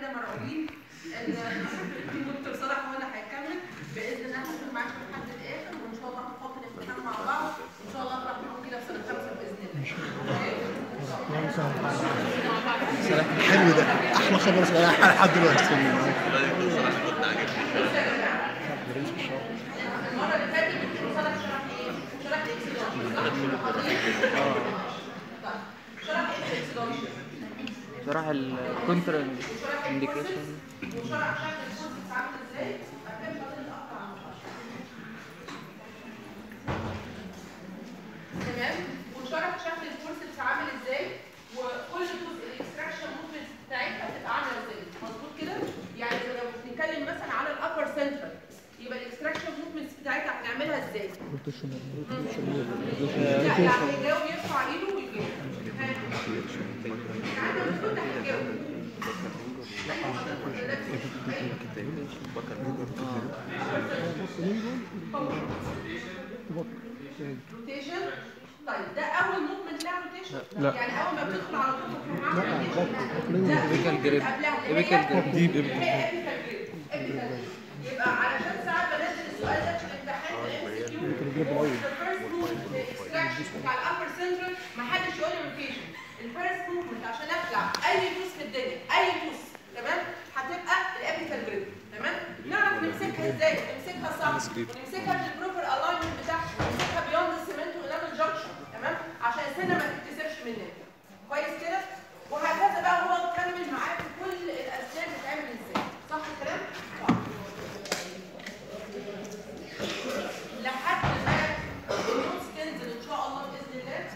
كده مرعوبين ان الدكتور صلاح هو اللي هيكمل باذن الله هكون معاكم لحد الاخر وان شاء الله هنحط الامتحان مع بعض وان شاء الله افرح بكم كده في سنه خمسه باذن الله حلو ده احلى خبر سمعناه لحد دلوقتي المره اللي فاتت الدكتور صلاح شرح ايه؟ شرح الاكسدون طيب شرح ايه الاكسدون؟ شرح الكونتر انديكيشن وشرح شكل الكورس بتتعامل ازاي بعد كده فاضل الاقطع عن تمام وشرح شكل الكورس بتتعامل ازاي وكل جزء الاكستراكشن موفمنت بتاعتها بتبقى عامله ازاي مظبوط كده يعني إذا لو بنتكلم مثلا على الابر سنترال يبقى الاكستراكشن موفمنت بتاعتها هنعملها ازاي لا يعني هيجاوب يرفع ايده ويجاوب ها. يعني انت المفروض هتجاوب روتيشن طيب ده اول موفمنت لها روتيشن لا. يعني اول ما بتدخل على طول بتروح عامل rotation؟ لا. لا Apical grip. قبلها اللي هي Apical grip. دي apical. هي apical grip. apical grip. يبقى علشان ساعات بنزل السؤال ده في الامتحان في الام سي كيو the first movement extraction بتاع الابر سنترال ما حدش يقول لي روتيشن الفيرست موفمنت عشان اخلع اي دوس في الدنيا اي دوس تمام هتبقى الابيكال جريب تمام نعرف نمسكها ازاي نمسكها صح ونمسكها في البروبر الاينمنت بتاعها نمسكها بيوند السيمنت وانامل جنكشن تمام عشان السنه ما تتكسرش مننا كويس كده وهكذا بقى هو مكمل معاك كل الاسنان بتتعمل ازاي صح الكلام؟ صح لحد ما النوتس تنزل ان شاء الله باذن الله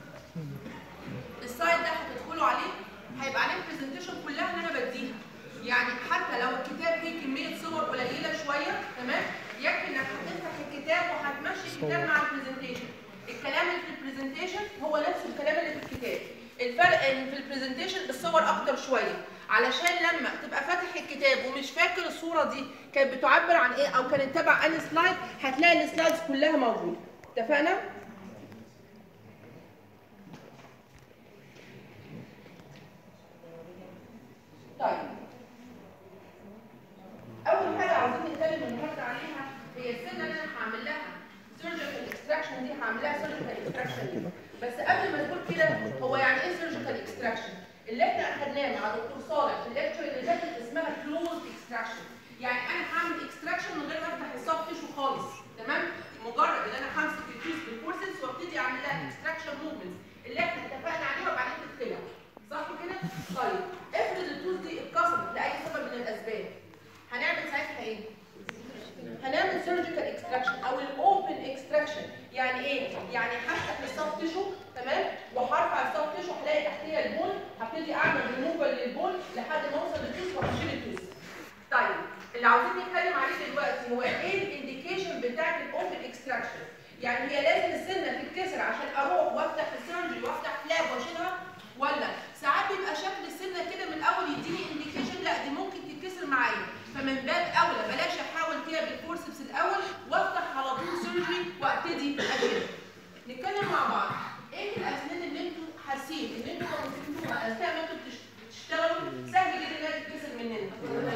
السايت ده هتدخلوا عليه هيبقى عليه البرزنتيشن كلها اللي انا بديها يعني حتى لو الكتاب فيه كميه صور قليله شويه تمام يكفي انك هتفتح الكتاب وهتمشي الكتاب مع البرزنتيشن الكلام اللي في البرزنتيشن هو نفس الكلام اللي في الكتاب الفرق ان في البرزنتيشن الصور اكتر شويه علشان لما تبقى فاتح الكتاب ومش فاكر الصوره دي كانت بتعبر عن ايه او كانت تبع انهي سلايد هتلاقي السلايدز كلها موجوده اتفقنا؟ طيب اول حاجه عاوزين نتكلم النهارده عليها هي السنه اللي انا هعمل لها سيرجيكال اكستراكشن دي هعمل لها سيرجيكال اكستراكشن بس قبل ما تقول كده هو يعني ايه سيرجيكال اكستراكشن اللي احنا اخدناه مع دكتور صالح في الليكتشر اللي فاتت اسمها كلوز اكستراكشن يعني انا هعمل اكستراكشن من غير ما افتح السوفت تيشو خالص تمام مجرد ان انا همسك التيوز بالفورسز وابتدي اعمل لها اكستراكشن موفمنت اللي احنا اتفقنا عليها وبعدين تتخلع صح كده؟ طيب افرض التوز دي اتكسرت لاي سبب من الاسباب هنعمل ساعتها ايه؟ هنعمل سيرجيكال اكستراكشن او الاوبن اكستراكشن يعني ايه؟ يعني هفتح السوفت تيشو تمام وهرفع السوفت تيشو هلاقي تحتيها البون هبتدي اعمل ريموفال للبون لحد ما اوصل للتوز وهشيل التوز. طيب اللي عاوزين نتكلم عليه دلوقتي هو ايه الانديكيشن بتاعت الاوبن اكستراكشن؟ يعني هي لازم السنه تتكسر عشان اروح وافتح السيرجري وافتح فلاب واشيلها ولا ساعات بيبقى شكل السنه كده من الاول يديني انديكيشن لا دي ممكن تتكسر معايا فمن باب اولى بلاش احاول فيها بالفورسبس الاول وافتح على طول سيرجري وابتدي اشيل نتكلم مع بعض ايه الاسنان اللي انتوا حاسين ان انتوا لو مسكتوها اثناء ما انتوا بتش- بتشتغلوا سهل جدا انها تتكسر مننا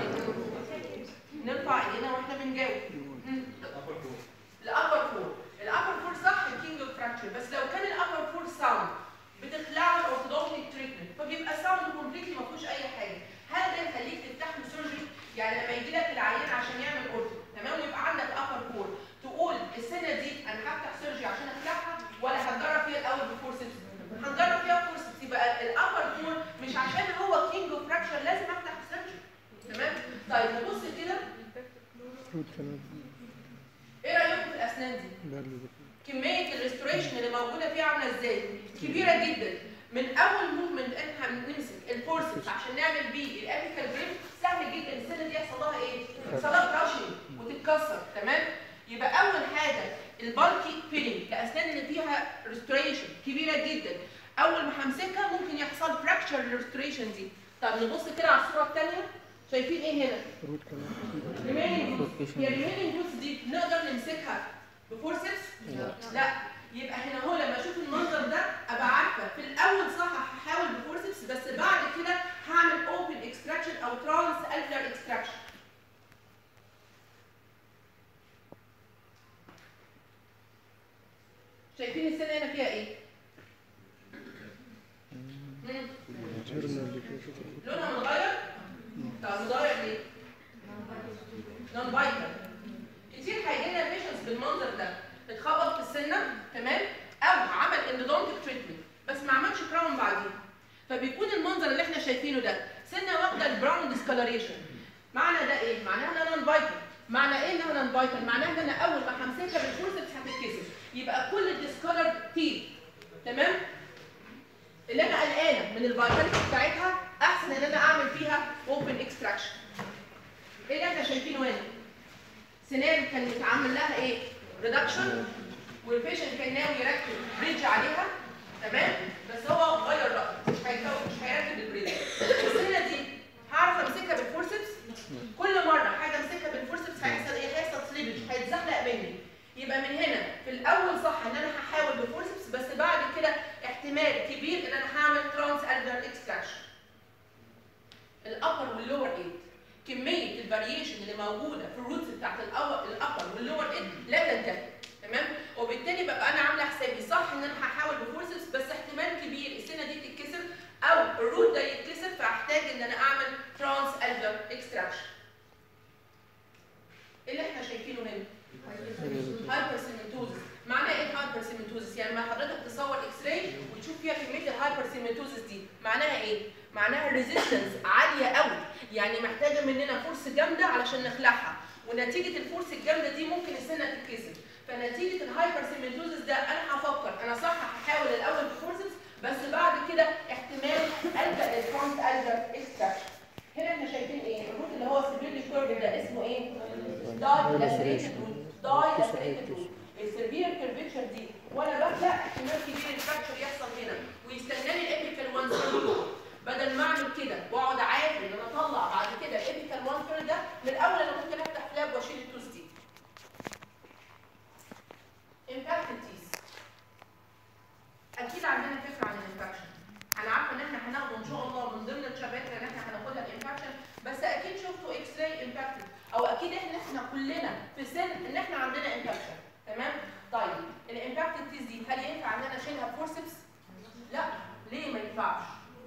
نرفع ايدينا واحنا بنجاوب مم. الابر فور الابر فور صح الكينج اوف فراكشر بس لو كان الابر فور ساوند بتخلعه الاورثودونتيك تريتمنت فبيبقى ساوند كومبليتلي ما فيهوش اي حاجه هل ده يخليك تفتح له سيرجري يعني لما يجي لك العيان عشان يعمل اورثو تمام ويبقى عندك ابر فور تقول السنه دي انا هفتح سيرجري عشان اخلعها ولا هتجرب فيها الاول بفورسبس هنجرب فيها فورسبس يبقى الابر فور مش عشان هو كينج اوف فراكشر لازم افتح سيرجري تمام طيب نبص كده ايه رايكم في الاسنان دي كميه الريستوريشن اللي موجوده فيها عامله ازاي كبيره جدا من اول موفمنت احنا هنمسك الفورسز عشان نعمل بيه الابيكال بريم سهل جدا السنه دي يحصل لها ايه يحصل لها كراشنج وتتكسر تمام يبقى اول حاجه البالكي فيلينج الاسنان اللي فيها ريستوريشن كبيره جدا اول ما همسكها ممكن يحصل فراكشر للريستوريشن دي طب نبص كده على الصوره الثانيه شايفين ايه هنا remaining roots. هي remaining roots دي نقدر نمسكها بفورسبس؟ لا يبقى هنا هو لما اشوف المنظر ده ابقى عارفه في الاول صح هحاول بفورسبس بس بعد كده هعمل اوبن اكستراكشن او ترانس الفير اكستراكشن شايفين السنه هنا فيها ايه؟ مم. لونها متغير؟ طب متغير ليه؟ نون فايتال كتير هيجي لنا بيشنتس بالمنظر ده اتخبط في السنه تمام او عمل اندودونتيك تريتمنت بس ما عملش كراون بعدين فبيكون المنظر اللي احنا شايفينه ده سنه واخده البراون ديسكولوريشن معنى ده ايه؟ معناها انها نون فايتال معنى ايه انها نون فايتال؟ معناها ان انا اول ما همسكها بالفورسبس هتتكسر يبقى كل الديسكولر تيل تمام؟ اللي انا قلقانه من الفيتاليتي بتاعتها احسن ان انا اعمل فيها اوبن اكستراكشن ايه اللي احنا شايفينه هنا؟ سنان كان متعمل لها ايه؟ ريدكشن والبيشنت كان ناوي يركب بريدج عليها تمام؟ بس هو غير رأيه مش هيكون مش هيركب البريدج السنه دي هعرف امسكها بالفورسبس كل مره حاجه امسكها بالفورسبس هيحصل ايه؟ هيحصل سليبج هيتزحلق مني يبقى من هنا في الاول صح ان انا هحاول بفورسبس بس بعد كده احتمال كبير ان انا هعمل ترانس الفير اكستراكشن الابر واللور ايد كميه الفاريشن اللي موجوده في الروتس بتاعت الابر واللور ايد لا تنتهي تمام وبالتالي ببقى انا عامله حسابي صح ان انا هحاول بفورسبس بس احتمال كبير السنه دي تتكسر او الروت ده يتكسر فاحتاج ان انا اعمل ترانس الفير اكستراكشن ايه اللي احنا شايفينه هنا هايبرسيمنتوزس معنى ايه هايبرسيمنتوزس يعني لما حضرتك تصور اكس راي وتشوف فيها كميه الهايبرسيمنتوزس دي معناها ايه معناها الريزيستنس عاليه قوي يعني محتاجه مننا فورس جامده علشان نخلعها ونتيجه الفورس الجامده دي ممكن السنه تتكسر فنتيجه الهايبرسيمنتوزس ده انا هفكر انا صح هحاول الاول بفورسز بس بعد كده احتمال الجا للفرونت الجا اكستراكشن هنا احنا شايفين ايه الروت اللي هو سيفيرلي كيرف ده اسمه ايه داي لاسريتد روت داي لاسريتد روت السيفير كيرفيتشر دي وانا بخلق احتمال كبير الفراكشر يحصل هنا ويستناني الابيكال وان بدل ما اعمل كده واقعد عارف ان انا اطلع بعد كده الابيكال وان ده من الاول انا ممكن افتح فلاب واشيل التوز دي امباكت التيس اكيد عندنا فكره عن الانفكشن انا عارفه ان احنا هناخده ان شاء الله من ضمن الشباتر اللي احنا هناخدها الانفكشن بس اكيد شفتوا اكس راي امباكتد او اكيد احنا احنا كلنا في سن ان احنا عندنا انفكشن تمام طيب الامباكتد تيس دي هل ينفع ان انا اشيلها بفورسبس لا ليه ما ينفعش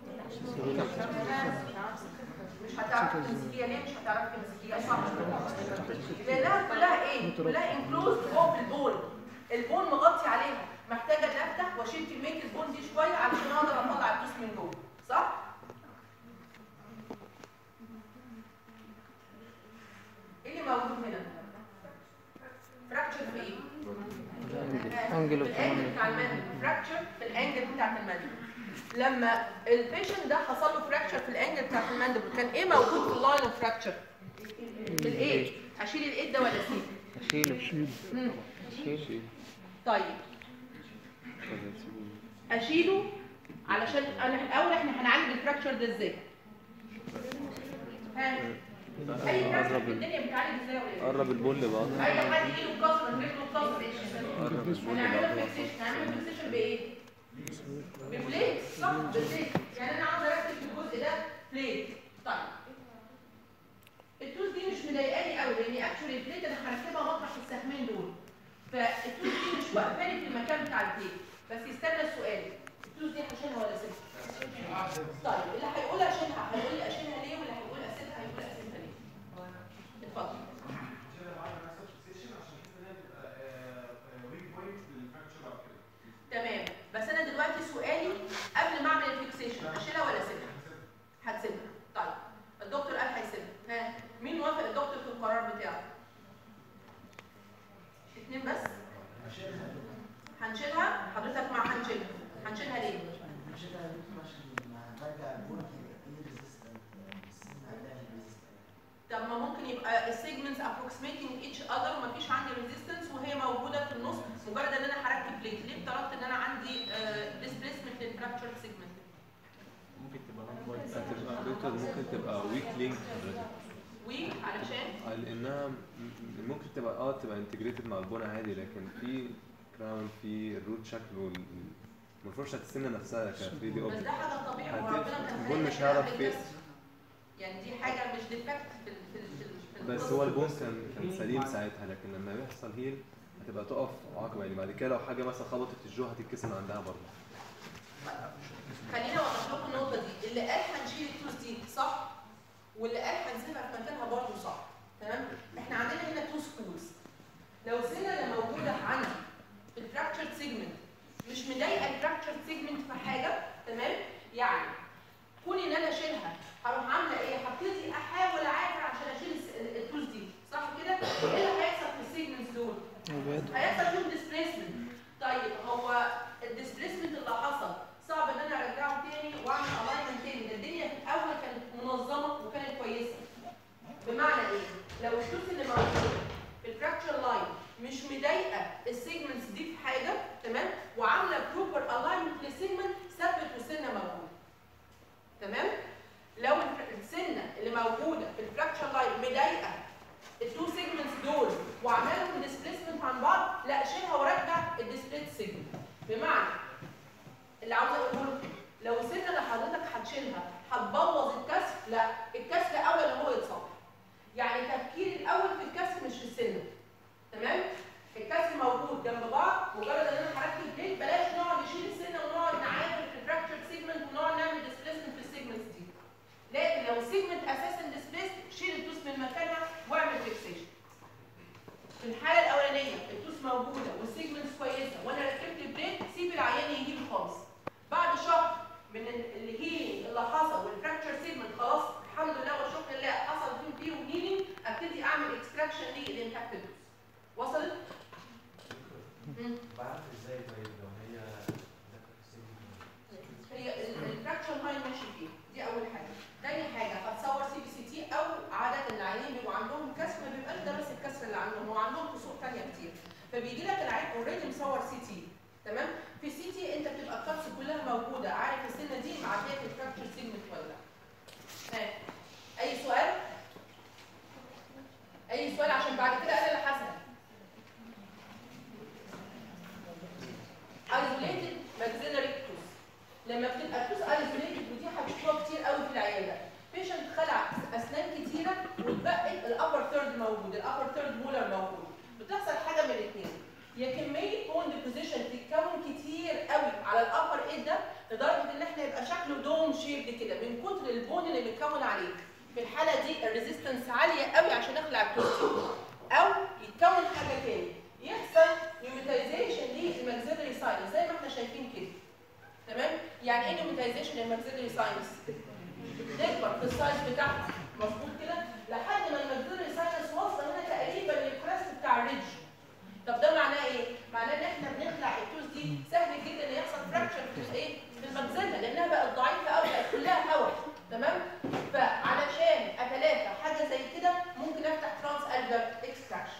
مش هتعرف تمسكيها ليه مش هتعرف تمسكيها صح لانها كلها ايه كلها انكلوز جوه في البول البون مغطي عليها محتاجه ان افتح واشيل كميه البون دي شويه علشان اقدر اطلع الجسم من جوه صح ايه اللي موجود هنا فراكتشر في ايه انجل اوف الانجل بتاع المندل فراكتشر في الانجل بتاعت المندل لما البيشنت ده حصل له فراكتشر في الانجل بتاعت المندل كان ايه موجود في اللاين اوف فراكتشر الايد اشيل الايد ده ولا اسيب اشيله مم. اشيله طيب اشيله علشان انا الاول احنا هنعالج الفراكتشر ده ازاي ها اي فراكتشر في الدنيا بتعالج ازاي ولا ايه قرب البول لبعض اي حد ايده اتكسر رجله اتكسر ايش قرب البول هنعمله لبعض فيكسيشن هنعمله فيكسيشن بايه ببليت صح ببليت يعني انا عاوز اركب في الجزء ده بليت طيب التوز دي مش مضايقاني قوي لان اكشولي البليت انا هركبها مطرح السهمين دول فالتوز دي مش واقفاني في المكان بتاع البليت بس يستنى السؤال التوز دي هشيلها ولا اسيبها طيب اللي هيقول اشيلها هيقول لي اشيلها ليه واللي هيقول اسيبها هيقول اسيبها ليه اتفضل تمام بس انا دلوقتي سؤالي قبل ما اعمل الفيكسيشن اشيلها ولا اسيبها هتسيبها طيب الدكتور قال هيسيبها ها مين موافق الدكتور في القرار بتاعه اتنين بس هنشيلها حضرتك مع هنشيلها هنشيلها ليه طب ما ممكن يبقى السيجمنتس approximating each other ومفيش عندي ريزيستنس وهي موجوده في النص مجرد ان انا هركب بليت ليه افترضت ان انا عندي ديسبيسمنت للفراكشر سيجمنت ممكن تبقى هتبقى دكتور ممكن تبقى ويك لينك حضرتك وي علشان لانها م- ممكن تبقى اه تبقى انتجريتد مع البون عادي لكن في كراون في الروت شكل وال والفرشه السنه نفسها ك 3 دي بس اوبجكت ده حاجه طبيعي هتبقى- وربنا كان البون خالق مش كده هيعرف قبل في- الكسر. يعني دي حاجه مش ديفكت في ال في ال في, ال في بس هو البون كان كان سليم ساعتها لكن لما يحصل هيل هتبقى تقف عقبه يعني بعد كده لو حاجه مثلا خبطت الجو هتتكسر عندها برضه خلينا اوضح لكم النقطه دي اللي قال هنشيل التوز دي صح واللي قال هنسيبها في مكانها برضه صح تمام احنا عندنا هنا تو سكولز لو السنه اللي موجوده عندي في الفراكتشرد سيجمنت مش مضايقه الفراكتشرد سيجمنت في حاجه تمام يعني كون ان انا اشيلها هروح عامله ايه هبتدي احاول اعافر عشان اشيل الس- التوز دي صح كده ايه اللي هيحصل في السيجمنتس دول هيحصل فيهم ديسبيسمنت طيب هو الديسبيسمنت اللي حصل صعب ان انا ارجعه تاني واعمل الاينمنت تاني ده الدنيا في الاول كانت منظمه وكانت كويسه بمعنى ايه لو الشوط اللي موجود في الفراكشر لاين مش مضايقه السيجمنتس دي في حاجه تمام وعامله بروبر الاينمنت للسيجمنت ثبت والسنه موجوده تمام لو الف- السنه اللي موجوده في الفراكشر لاين مضايقه التو سيجمنتس دول وعملهم ديسبيسمنت عن بعض لا شيلها ورجع الديسبليت سيجمنت بمعنى اللي عاوزه اقوله لو السنه اللي حضرتك هتشيلها هتبوظ الكسر لا الكسر اول ان هو يتصلح يعني تفكير الاول في الكسر مش في السنه تمام الكسر موجود جنب بعض مجرد ان انا هركب بليت بلاش نقعد نشيل السنه ونقعد نعافر في الفراكشر سيجمنت ونقعد نعمل ديسبيسمنت في السيجمنتس دي لكن لو السيجمنت اساسا ديسبيس شيل التوس من مكانها واعمل فيكسيشن في الحاله الاولانيه التوس موجوده والسيجمنتس كويسه وانا ركبت البريك سيب العيان يهيل خالص بعد شهر من ال- الهيلينج اللي حصل والفراكشر سيجمنت خلاص الحمد لله والشكر لله حصل فيه فيه هيلينج ابتدي اعمل اكستراكشن للامباكتد توس وصلت؟ مم. بعرف ازاي طيب لو هي هي الفراكشر لاين ماشي فيه دي اول حاجه تاني حاجه هتصور سي بي سي تي او عاده العيانين بيبقوا عندهم كسر ما بيبقاش ده بس الكسر اللي عندهم هو عندهم كسور ثانيه كتير فبيجي لك العيان اوريدي مصور سي تي تمام في سي تي انت بتبقى الكاتس كلها موجوده عارف السنه دي معديه في الفراكشر سيجمنت ولا لا ها. اي سؤال اي سؤال عشان بعد كده انا اللي هسال isolated maxillary tooth لما بتبقى التوث isolated ودي هتشوفوها كتير قوي في العياده بيشنت خلع اسنان كتيره واتبقت الابر ثيرد موجود الابر ثيرد مولر موجود بتحصل حاجه من الاثنين يا كميه بون ديبوزيشن تتكون كتير قوي على الابر ايد ده لدرجه ان احنا يبقى شكله دوم شيب كده من كتر البون اللي متكون عليه في الحاله دي الريزيستنس عاليه قوي عشان اخلع التوث او يتكون حاجه تاني يحصل نيوميتايزيشن للماكسيلري ساينس زي ما احنا شايفين كده تمام يعني ايه نيوميتايزيشن للماكسيلري ساينس بتكبر في السايز بتاعها مظبوط كده لحد ما الماكسيلري ساينس واصله هنا تقريبا للكراست بتاع الريدج طب ده معناه ايه معناه ان احنا بنخلع التوز دي سهل جدا ان يحصل فراكشر في الايه في الماكسيلا لانها بقت ضعيفه قوي بقت كلها هواء تمام فعلشان اتلافى حاجه زي كده ممكن افتح ترانس الفر اكستراكشن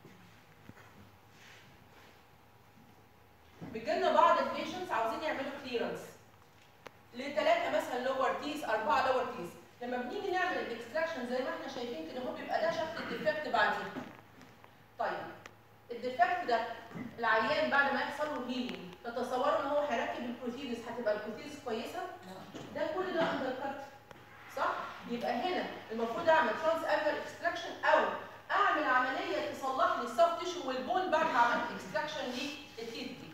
بيجيلنا بعض البيشنتس عاوزين يعملوا كليرنس لثلاثه مثلا لور تيس اربعه لور تيس لما بنيجي نعمل الاكستراكشن زي ما احنا شايفين كده هو بيبقى ده شكل الديفكت بعدين طيب الديفكت ده العيان بعد ما يحصل له هيلينج تتصوروا ان هو هيركب البروتيدس هتبقى البروتيدس كويسه ده كل ده اندر كات صح يبقى هنا المفروض اعمل ترانس الفر اكستراكشن او اعمل عمليه تصلح لي السوفت تيشو والبون بعد ما عملت اكستراكشن للتيث دي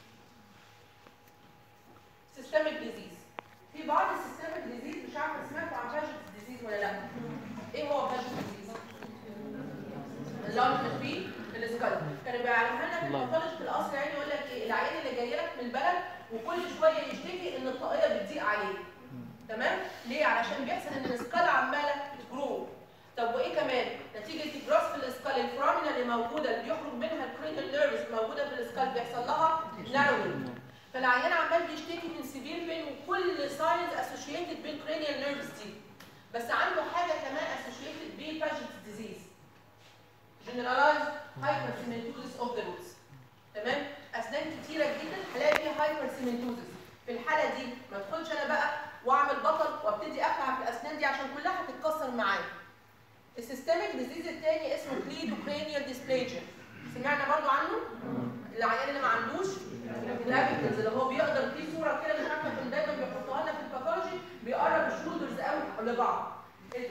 سيستميك ديزيز في بعض السيستميك ديزيز مش عارفه سمعتوا عن باجت ديزيز ولا لا ايه هو باجت ديزيز اللارج في السكال كانوا بيعلموها لنا في الباثولوجي في القصر يعني يقول لك ايه العيان اللي جاي لك من البلد وكل شويه يشتكي ان الطاقيه بتضيق عليه تمام ليه علشان بيحصل ان السكال عماله تجرو طب وايه كمان نتيجه جراس في السكال الفرامينا اللي موجوده اللي بيخرج منها الكرينال نيرفز موجوده في السكال بيحصل لها ناروينج فالعيان عمال بيشتكي من سيفير بين وكل ساينز اسوشيتد بالكرينيال نيرفز دي بس عنده حاجه كمان اسوشيتد بباجت ديزيز generalized hypersymetosis of the roots تمام اسنان كتيره جدا هلاقي فيها hypersymetosis في الحاله دي ما ادخلش انا بقى واعمل بطل وابتدي اخلع في الاسنان دي عشان كلها هتتكسر معايا السيستميك ديزيز الثاني اسمه كليدوكرينيال ديسبليجيا سمعنا برضو عنه العيان اللي ما عندوش الابيكلز اللي هو بيقدر في صوره كده مش عارفه كان دايما بيحطوها لنا في الباثولوجي بيقرب الشولدرز قوي لبعض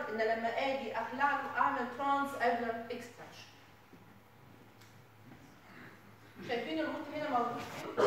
ان لما اجي اخلع له اعمل ترانس الفر اكستراكشن شايفين الروت هنا موجود فين؟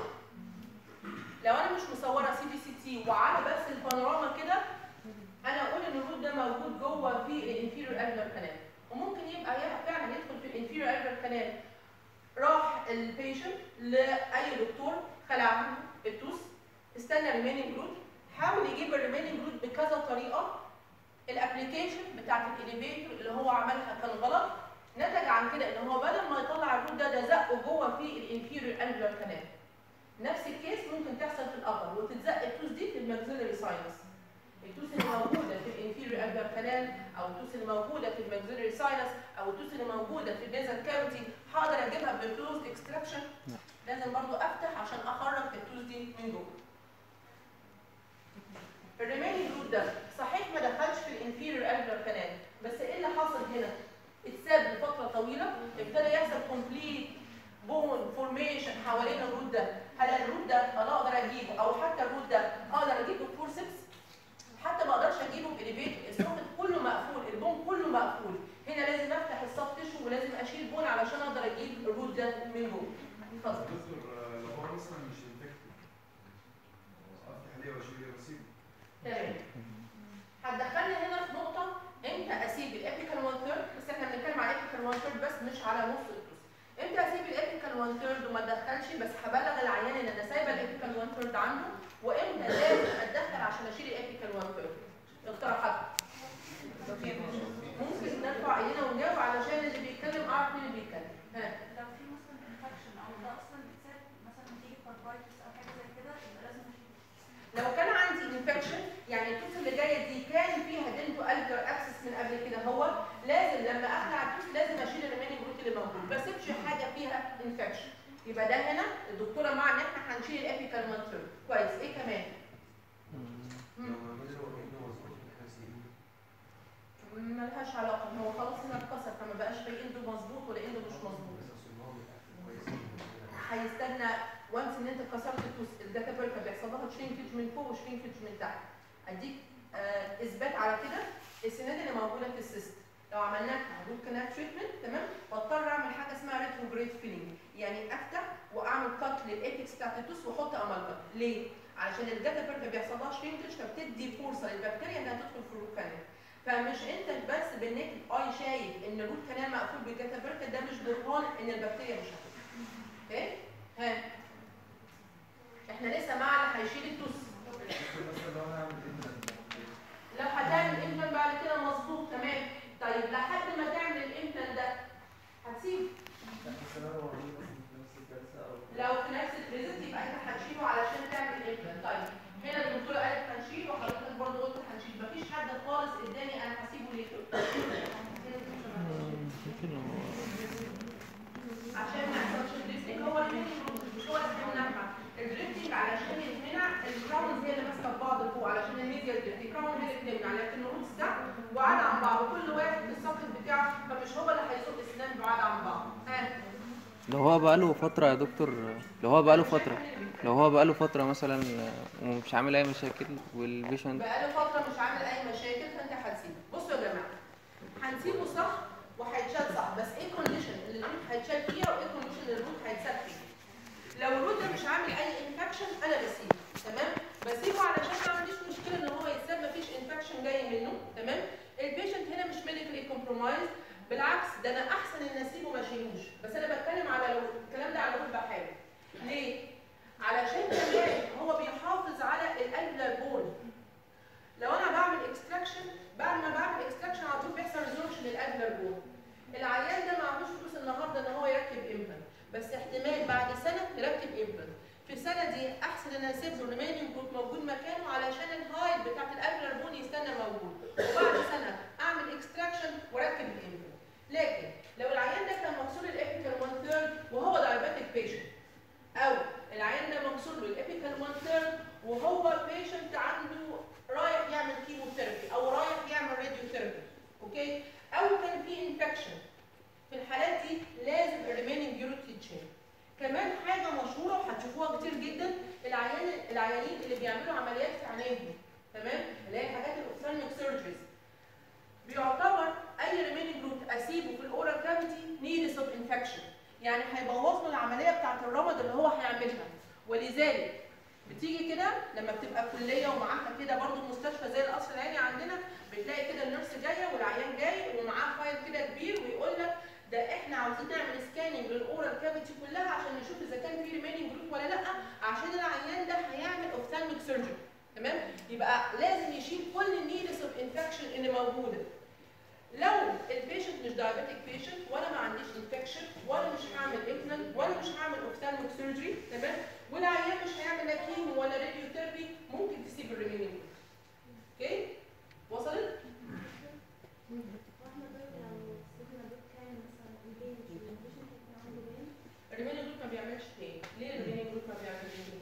لو انا مش مصوره سي بي سي تي وعلى بس البانوراما كده انا اقول ان الروت ده موجود جوه في الانفيريور الفر كانال وممكن يبقى يبقى فعلا يدخل في الانفيريور الفر كانال راح البيشنت لاي دكتور خلع له التوس استنى ريميننج روت حاول يجيب الريميننج روت بكذا طريقه الابلكيشن بتاعت الاليفيتور اللي هو عملها كان غلط نتج عن كده ان هو بدل ما يطلع الروت ده ده زقه جوه في الانفيريور الفر كانال نفس الكيس ممكن تحصل في الابر وتتزق التوس دي في الماكسيلري ساينس التوس اللي موجوده في الانفيريور الفر كانال او التوس اللي موجوده في الماكسيلري ساينس او التوس اللي موجوده في النيزل كافيتي هقدر اجيبها بكلوزد اكستراكشن لازم برضو افتح عشان اخرج التوس دي من جوه الريمينينج روت ده صحيح ما دخلش في الانفيريور الفر كانال بس ايه اللي حصل هنا اتساب لفتره طويله ابتدى يحصل كومبليت بون فورميشن حوالين الروت ده هل الروت ده انا اقدر اجيبه او حتى الروت ده اقدر اجيبه بفورسبس حتى ما اقدرش اجيبه باليفيتور السوكت كله مقفول البون كله مقفول هنا لازم افتح السب تيشو ولازم اشيل بون علشان اقدر اجيب الروت ده من جوه اتفضل دكتور آه، لو هو مثلا مش انفكتد افتح عليه واشيل ايه واسيبه تمام هتدخلنا هنا في نقطة امتى اسيب الابيكال 1 ثيرد بس احنا بنتكلم على الابيكال 1 ثيرد بس مش على نص الدوس امتى اسيب الابيكال 1 ثيرد وما ادخلش بس هبلغ العيان ان انا سايبه الابيكال 1 ثيرد عنده وامتى لازم اتدخل عشان اشيل الابيكال 1 ثيرد اقتراحات ممكن نرفع ايدينا ونجاوب علشان اللي بيتكلم اعرف مين اللي بيتكلم ها لو في مثلا انفكشن او ده اصلا بتسبب مثلا نتيجه فارفايتس او حاجه زي كده يبقى لازم اشيل لو كان عندي انفكشن يعني التوس اللي جايه دي كان فيها دنتو الجر اكسس من قبل كده هو لازم لما اخلع التوس لازم اشيل الريمينينج روت اللي موجود ما اسيبش حاجه فيها انفكشن يبقى ده هنا الدكتوره مع ان احنا هنشيل الابيكال مانتر كويس ايه كمان؟ لو الراجل هو كأنه مظبوط في الحسين ملهاش علاقه هو خلاص هنا اتكسر فما بقاش في ايده مظبوط ولا ايده مش مظبوط بس أصل إن هو بيبقى كويس هيستنى وانس ان انت كسرت التوس الداتا بيركا بيحصل لها شرينكج من فوق وشرينكج من تحت اديك آه اثبات على كده السناد اللي موجوده في السيست لو عملنا لها روت كانال تريتمنت تمام بضطر اعمل حاجه اسمها ريتروجريد فيلينج يعني افتح واعمل كات للايبكس بتاعت التوس واحط امالجم ليه؟ علشان الداتا بيركا بيحصل لها شرينكج فبتدي فرصه للبكتيريا انها تدخل في الروت كانال فمش انت بس بالنيكد اي شايف ان الروت كانال مقفول بالداتا بيركا ده مش برهان ان البكتيريا مش هتدخل اوكي؟ ها احنا لسه مع اللي هيشيل التوس مثلا لو انا اعمل implant لو هتعمل امبلان بعد كده مظبوط تمام طيب لحد ما تعمل الامبلان ده هتسيب بس أنا لو عملت مثلا في نفس الجلسة أو لو في نفس الفيزيت يبقى انت هتشيله علشان تعمل الامبلان طيب هنا الدكتوره قالت هنشيل وحضرتك برضه قلت هنشيل مفيش حد خالص اداني انا هسيبه ليه عشان ما يحصلش دريفتنج هو اللي مش هو اللي بيمنعها الدريفتنج علشان يمنع الكراونز هي اللي ماسكه في بعض فوق علشان الميديا دريفت الكراون هي اللي بتمنع لكن الروتس ده بعاد عن بعض وكل واحد في الساقط بتاعه فمش هو اللي هيزق السنان بعاد عن بعض ها لو هو بقاله فترة يا دكتور لو هو بقاله فترة لو هو بقاله فترة مثلا ومش عامل أي مشاكل والبيشنت بقاله فتره مش عامل اي مشاكل فانت هتسيبه بصوا يا جماعه هنسيبه صح وهيتشال صح بس ايه الكونديشن اللي الروت هيتشال فيها وايه الكونديشن اللي الروت هيتساب فيها لو الروت ده مش عامل اي انفكشن انا بسيبه تمام بسيبه علشان ما عنديش مشكله ان هو يتساب مفيش انفكشن جاي منه تمام البيشنت هنا مش ميديكالي كومبرومايز بالعكس ده انا احسن ان اسيبه ما اشيلوش بس انا بتكلم على لو الكلام ده على الروت بحاله ليه علشان كمان هو بيحافظ على الالفلر بون لو انا بعمل اكستراكشن بعد ما بعمل اكستراكشن على طول بيحصل ريزورشن للالفلر بون العيان ده معهوش فلوس النهارده ان هو يركب امبلانت بس احتمال بعد سنه يركب امبلانت في السنه دي احسن ان اسيب له ريميننج جروب موجود مكانه علشان الهايت بتاعت الالفلر بون يستنى موجود وبعد سنه اعمل اكستراكشن واركب الامبلانت لكن لو العيان ده كان مكسور الابيكال 1 ثيرد وهو دايابيتك بيشنت او العيان ده مكسور له الابيكال 1 ثيرد وهو بيشنت عنده رايح يعمل كيموثيرابي او رايح يعمل راديوثيرابي اوكي او كان في انفكشن في الحالات دي لازم الريميننج يوريت يتشال كمان حاجه مشهوره وهتشوفوها كتير جدا العيان العيانين اللي بيعملوا عمليات في عينيهم تمام اللي هي الحاجات الاوفثالميك سيرجريز يعني هيبوظ له العمليه بتاعت الرمد اللي هو هيعملها ولذلك بتيجي كده لما بتبقى كليه ومعاها كده برضو مستشفى زي القصر العيني عندنا بتلاقي كده النيرس جايه والعيان جاي ومعاه فايل كده كبير ويقول لك ده احنا عاوزين نعمل سكاننج للاورال كافيتي كلها عشان نشوف اذا كان في ريميننج جروب ولا لا عشان العيان ده هيعمل اوفثالميك سيرجري تمام يبقى لازم يشيل كل النيدس اوف انفكشن اللي موجوده لو البيشنت مش دايابيتك بيشنت وانا ما عنديش انفكشن ولا مش هعمل امبلانت ولا مش هعمل اوفثالميك سيرجري تمام والعيان مش هيعمل لا كيمو ولا راديو ثيرابي ممكن تسيب الريميننج اوكي وصلت الريميننج جروب ما بيعملش تاني ليه الريميننج جروب ما بيعملش تاني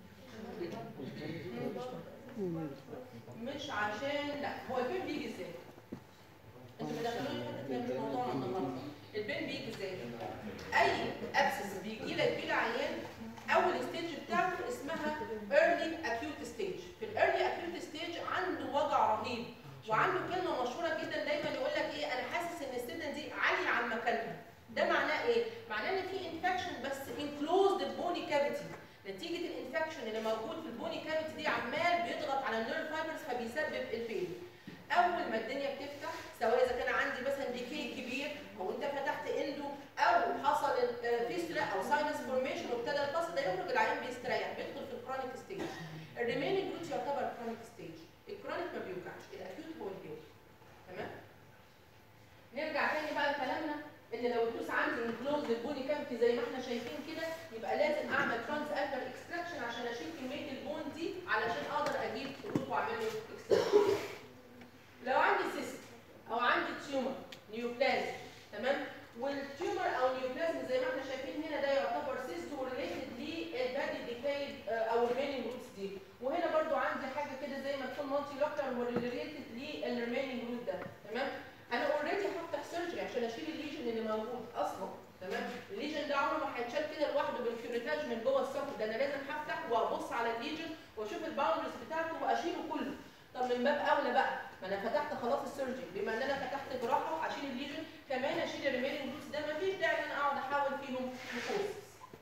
مش عشان لا هو البين بيجي ازاي انتوا مدخلوني حته كده مش موضوعنا النهارده البين بيجي ازاي اي ابسس بيجي لك بيه العيان اول ستيج بتاعته اسمها early acute stage في الايرلي acute stage عنده وجع رهيب وعنده كلمه مشهوره جدا دايما يقول لك ايه انا حاسس ان السنه دي عاليه عن مكانها ده معناه ايه معناه ان في انفكشن بس enclosed bony cavity نتيجه الانفكشن اللي موجود في البوني كافيتي دي عمال بيضغط على النيرف فايبرز فبيسبب البين اول ما الدنيا بتفتح سواء اذا كان عندي مثلا ديكي كبير او انت فتحت اندو او حصل فيسترا او ساينس فورميشن وابتدى الفصل ده يخرج العيان بيستريح بيدخل في الكرونيك ستيج الريميننج روت يعتبر كرونيك ستيج الكرونيك ما بيوجعش الاكيوت هو اللي بيوجع تمام نرجع تاني بقى لكلامنا ان لو الدوس عندي انكلوز البوني كافيتي زي ما احنا شايفين كده يبقى لازم اعمل ترانس الفر اكستراكشن عشان اشيل كميه البون دي علشان اقدر اجيب روت واعمل له اكستراكشن لو عندي سيست او عندي تيومر نيوبلازم تمام والتيومر او نيوبلازم زي ما احنا شايفين هنا ده يعتبر سيست وريليتد للبادي ديكايد او الريميننج روتس دي وهنا برضو عندي حاجه كده زي ما تكون مالتي لوكتر وريليتد للريميننج روت ده تمام انا اوريدي هفتح سيرجري عشان اشيل الليجن اللي موجود اصلا تمام الليجن ده عمره ما هيتشال كده لوحده بالكيوريتاج من جوه السطح ده انا لازم هفتح وابص على الليجن واشوف الباوندرز بتاعته واشيله كله طب من باب اولى بقى ما انا فتحت خلاص السيرجري بما ان انا فتحت جراحه وهشيل الليجن كمان اشيل الريميننج روتس ده مفيش داعي ان انا اقعد احاول فيهم نفوس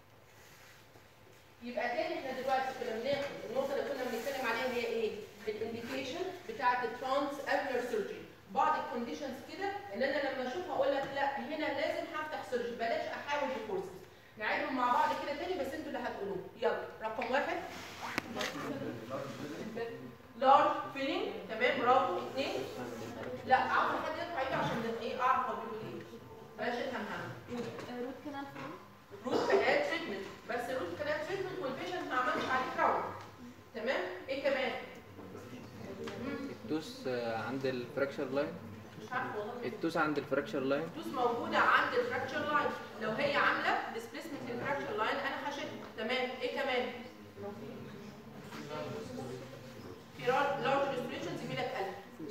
يبقى تاني احنا دلوقتي كنا بناخد النقطه اللي كنا بنتكلم عليها هي ايه؟ الانديكيشن بتاعت الترانس افلر سيرجري بعض الكونديشنز كده ان انا لما اشوفها اقول لك لا هنا لازم هفتح سيرجري بلاش احاول بكورسز نعيدهم مع بعض كده تاني بس انتوا اللي هتقولوه يلا رقم واحد لارج فيلينج تمام برافو اثنين لا عاوز حد يرفع ايده عشان ايه اعرف هو بيقول ايه بلاش الهمهمه روت كانال روت كانال تريتمنت بس الروت كانال تريتمنت والبيشنت ما عملش عليه كراون تمام ايه كمان مم، التوس آه، عند الفراكشر لاين مش عارفه والله التوس عند الفراكشر لاين الدوس موجوده عند الفراكشر لاين لو هي عامله ديسبيسمنت للفراكشر لاين انا هشيلها تمام ايه كمان في لارج ريستريشن زميلك قال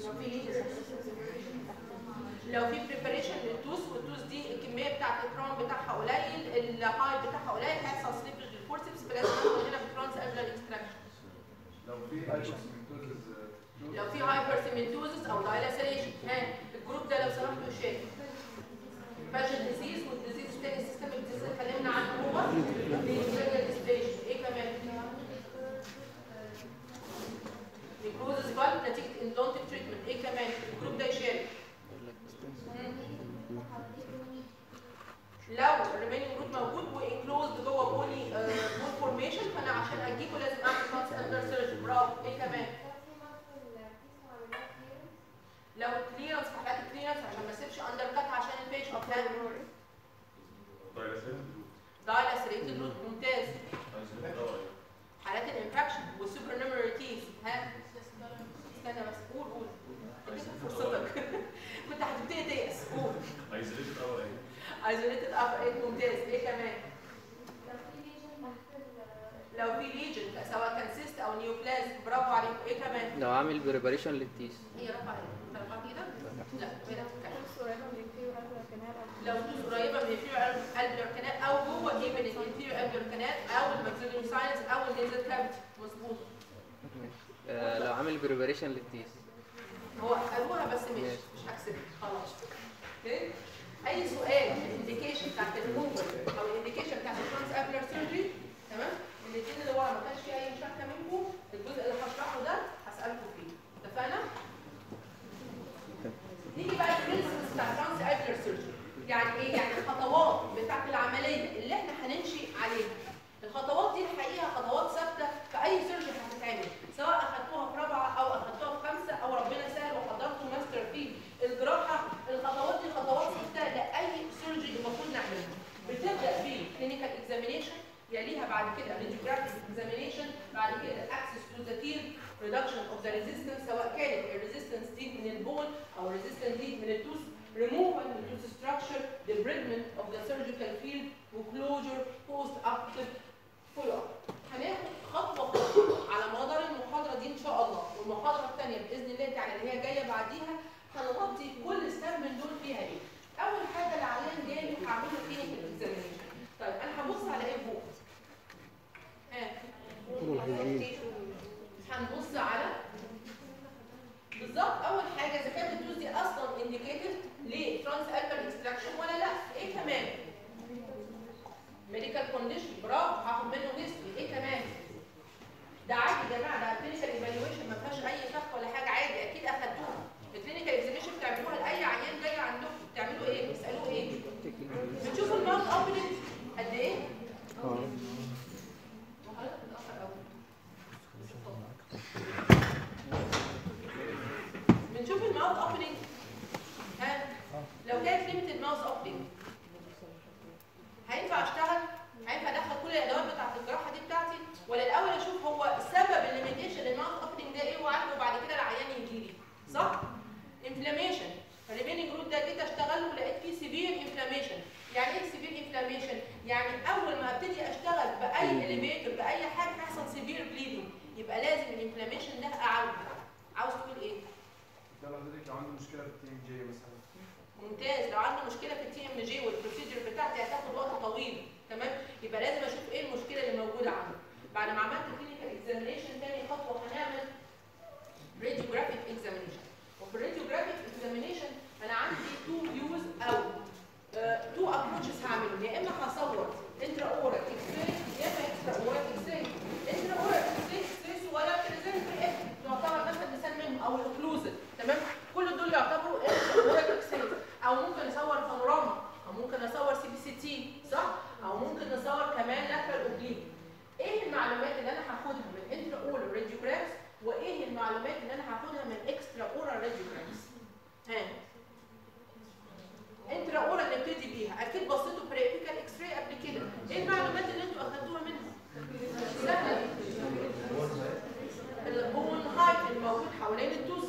لو في بريباريشن للتوس والتوس دي الكميه بتاعت الكرام بتاعها قليل الهاي بتاعها قليل هيحصل سليبج للفورسبس فلازم ندخل هنا بترانس اجلال اكستراكشن لو في ايكوسيمنتوزز لو في هايبرسيمنتوزس او دايلاسيليشن ها الجروب ده لو سمحتوا شايف فاشل ديزيز والديزيز الثاني السيستم الديزيز اللي اتكلمنا عنه هو الفيجر ديسبيشن ايه كمان نيكروزس فالف نتيجه اندونتيك تريتمنت ايه كمان الجروب ده يشارك لو الريميننج روت موجود وانكلوزد جوه بوني بون فورميشن فانا عشان اجيبه لازم اعمل كونس اندر سيرجن برافو ايه كمان لو الكليرنس في حالات الكليرنس عشان ما اسيبش اندر كات عشان البيش اوف هاند دايلاسريتد روت ممتاز حالات الانفكشن والسوبر نيمريتيز ها استنى بس قول قول اديك فرصتك كنت هتبتدي تيأس قول ايزوليتد ابر ايد ممتاز ايه كمان لو في ليجن سواء كان سيست او نيوبلاز برافو عليك ايه كمان لو عامل بريباريشن للتيس هي رفع ايدك رفعت ايدك لا كده تتكلم لو دوس قريبه من الانفيريور البيور كانال او جوه ايه من الانفيريور البيور كانال او الماكسيلري ساينس او النيزل كافيتي مظبوط آه، لو عامل بريباريشن للتيس هو قالوها بس مش مش هكسبها خلاص اوكي اي سؤال في الانديكيشن بتاعت الريموفر او الانديكيشن بتاعت الترانس ابلر سيرجري تمام الاثنين اللي ورا ما كانش فيه اي مشاركه منكم الجزء اللي هشرحه ده هسالكم فيه اتفقنا؟ نيجي بقى البرنسبلز بتاع الترانس ابلر سيرجري يعني ايه؟ يعني الخطوات بتاعت العمليه اللي احنا هنمشي عليها الخطوات دي الحقيقه خطوات ثابته في اي سيرجري هتتعمل سواء اخدتوها في رابعه او اخدتوها في خمسه او ربنا سهل وحضرتوا ماستر في الجراحه الخطوات دي خطوات ثابته لاي سيرجري المفروض نعملها بتبدا بكلينيكال اكزامينيشن يليها بعد كده راديوجرافيك اكزامينيشن بعد كده اكسس تو ذا تير ريدكشن اوف ذا ريزيستنس سواء كانت الريزيستنس دي من البون او الريزيستنس دي من التوث removal of the tooth structure, debridement of the surgical field, وclosure post-operative follow-up. هناخد خطوة خطوة على مدار المحاضرة دي إن شاء الله، والمحاضرة الثانية بإذن الله تعالى اللي هي جاية بعديها هنغطي كل ستاب من دول فيها إيه. أول حاجة العيان جالي هعمل له clinical examination. طيب أنا هبص على إيه فوق؟ ها هنبص على بالظبط اول حاجه اذا كانت الدوز دي اصلا انديكيتد لترانس الفا اكستراكشن ولا لا ايه كمان ميديكال كونديشن برافو هاخد منه هيستوري ايه كمان ده عادي يا جماعه ده كلينيكال ايفالويشن ما فيهاش اي فخ ولا حاجه عادي اكيد اخدتوها الكلينيكال اكزاميشن بتعملوها لاي عيان جاي عندكم بتعملوا ايه بتسالوه ايه بتشوفوا الماوث اوبننج قد ايه وحضرتك متاخر قوي بنشوف الماوث اوبننج ها لو كانت ليميتد ماوث اوبننج هينفع اشتغل هينفع ادخل كل الادوات بتاعت الجراحه دي بتاعتي ولا الاول اشوف هو سبب الليميتيشن للماوث اوبننج ده ايه وعالجه وبعد كده العيان يجي لي صح انفلاميشن فالريميننج روت ده جيت اشتغل له لقيت فيه سيفير انفلاميشن يعني ايه سيفير انفلاميشن يعني اول ما ابتدي اشتغل باي اليفيتور باي حاجه هيحصل سيفير بليدنج يبقى لازم الانفلاميشن ده اعالجه عاوز تقول ايه ده حضرتك لو عنده مشكله في التي ام جي مثلا ممتاز لو عنده مشكله في التي ام جي والبروسيجر بتاعتي هتاخد وقت طويل تمام يبقى لازم اشوف ايه المشكله اللي موجوده عنده بعد ما عملت كلينيكال اكزامينيشن تاني خطوه هنعمل راديوجرافيك اكزامينيشن وفي الراديوجرافيك اكزامينيشن انا عندي تو فيوز او تو ابروتشز هعملهم يا اما هصور انترا اورال اكس راي يا اما اكسترا اورال اكس راي انترا اورال اكس راي اكس راي صغير كده زي الفري اف تعتبر مثلا مثال منهم او الاوكلوزن تمام كل دول يعتبروا انترا اورال اكس راي او ممكن اصور بانوراما او ممكن اصور سي بي سي تي صح او ممكن نصور كمان لاترال اوبليك ايه المعلومات اللي انا هاخدها من انترا اورال راديوجرافز وايه المعلومات اللي انا هاخدها من اكسترا اورال راديوجرافز ها انترا اورال نبتدي بيها اكيد بصيتوا بريفيكال اكس راي قبل كده ايه المعلومات اللي انتوا اخدتوها منها سهله البون هايت الموجود حوالين التوز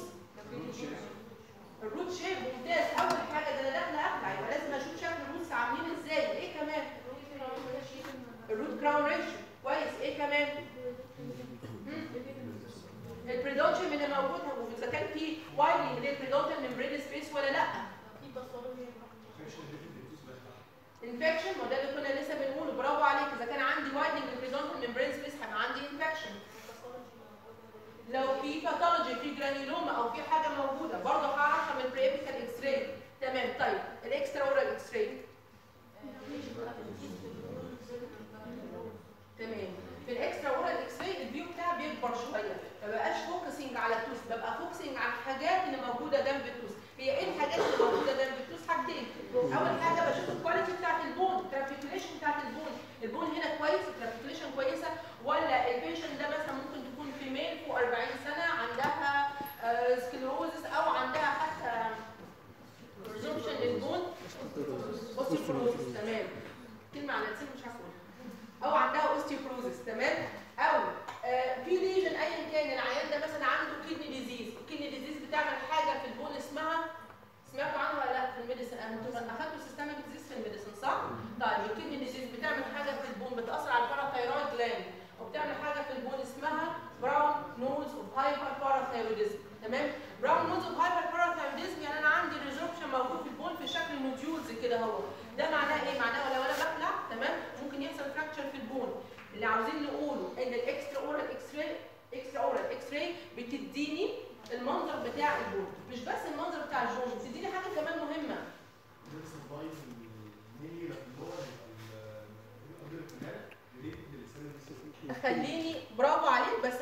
الروت شيب ممتاز اول حاجه ده انا داخله اخلع يبقى لازم اشوف شكل الروتس عاملين ازاي ايه كمان الروت كراون ريشيو كويس ايه كمان البريدونشن اللي موجود واذا كان في وايدنج للبريدونتال ممبرين سبيس ولا لا انفكشن ما ده اللي كنا لسه بنقوله برافو عليك اذا كان عندي وايدنج للبريدونتال ممبرين سبيس هيبقى عندي انفكشن لو في باثولوجي في جرانيلوما او في حاجه موجوده برضه هعرفها من البريبيكال اكس راي تمام طيب الاكسترا اورال اكس راي تمام في الاكسترا اورال اكس راي الفيو بتاعي بيكبر شويه ما بقاش فوكسنج على التوس ببقى فوكسنج على الحاجات اللي موجوده جنب التوس هي ايه الحاجات اللي موجوده جنب التوس حاجتين اول حاجه بشوف الكواليتي بتاعت البون الترافيكوليشن بتاعت البون البون هنا كويس الترافيكوليشن كويسه ولا البيشنت ده مثلا ممكن تكون فيميل فوق 40 سنه عندها سكلروزس او عندها حتى ريزومشن للبون اوستيوبروزس تمام كلمه على لساني مش عارفه او عندها اوستيوبروزس تمام او آه في ليجن ايا كان العيان ده مثلا عنده كدني ديزيز الكدني ديزيز بتعمل حاجه في البون اسمها سمعتوا عنها ولا لا في الميديسن انتوا اخدتوا سيستمك ديزيز في الميديسن صح؟ طيب الكدني ديزيز بتعمل حاجه في البون بتاثر على الباراثايرويد جلاند وبتعمل حاجه في البون اسمها براون نوز اوف هايبر باراثايرويدزم تمام؟ براون نوز اوف هايبر باراثايرويدزم يعني انا عندي ريزوربشن موجود في البون في شكل نوديولز كده هو ده معناه ايه؟ معناه لو انا بخلع تمام ممكن يحصل فراكشر في البون اللي عاوزين نقوله ان الاكسترا اورال اكس راي اكسترا اورال اكس راي بتديني المنظر بتاع البون مش بس المنظر بتاع البون بتديني حاجه كمان مهمه ده سبلايز الميلي في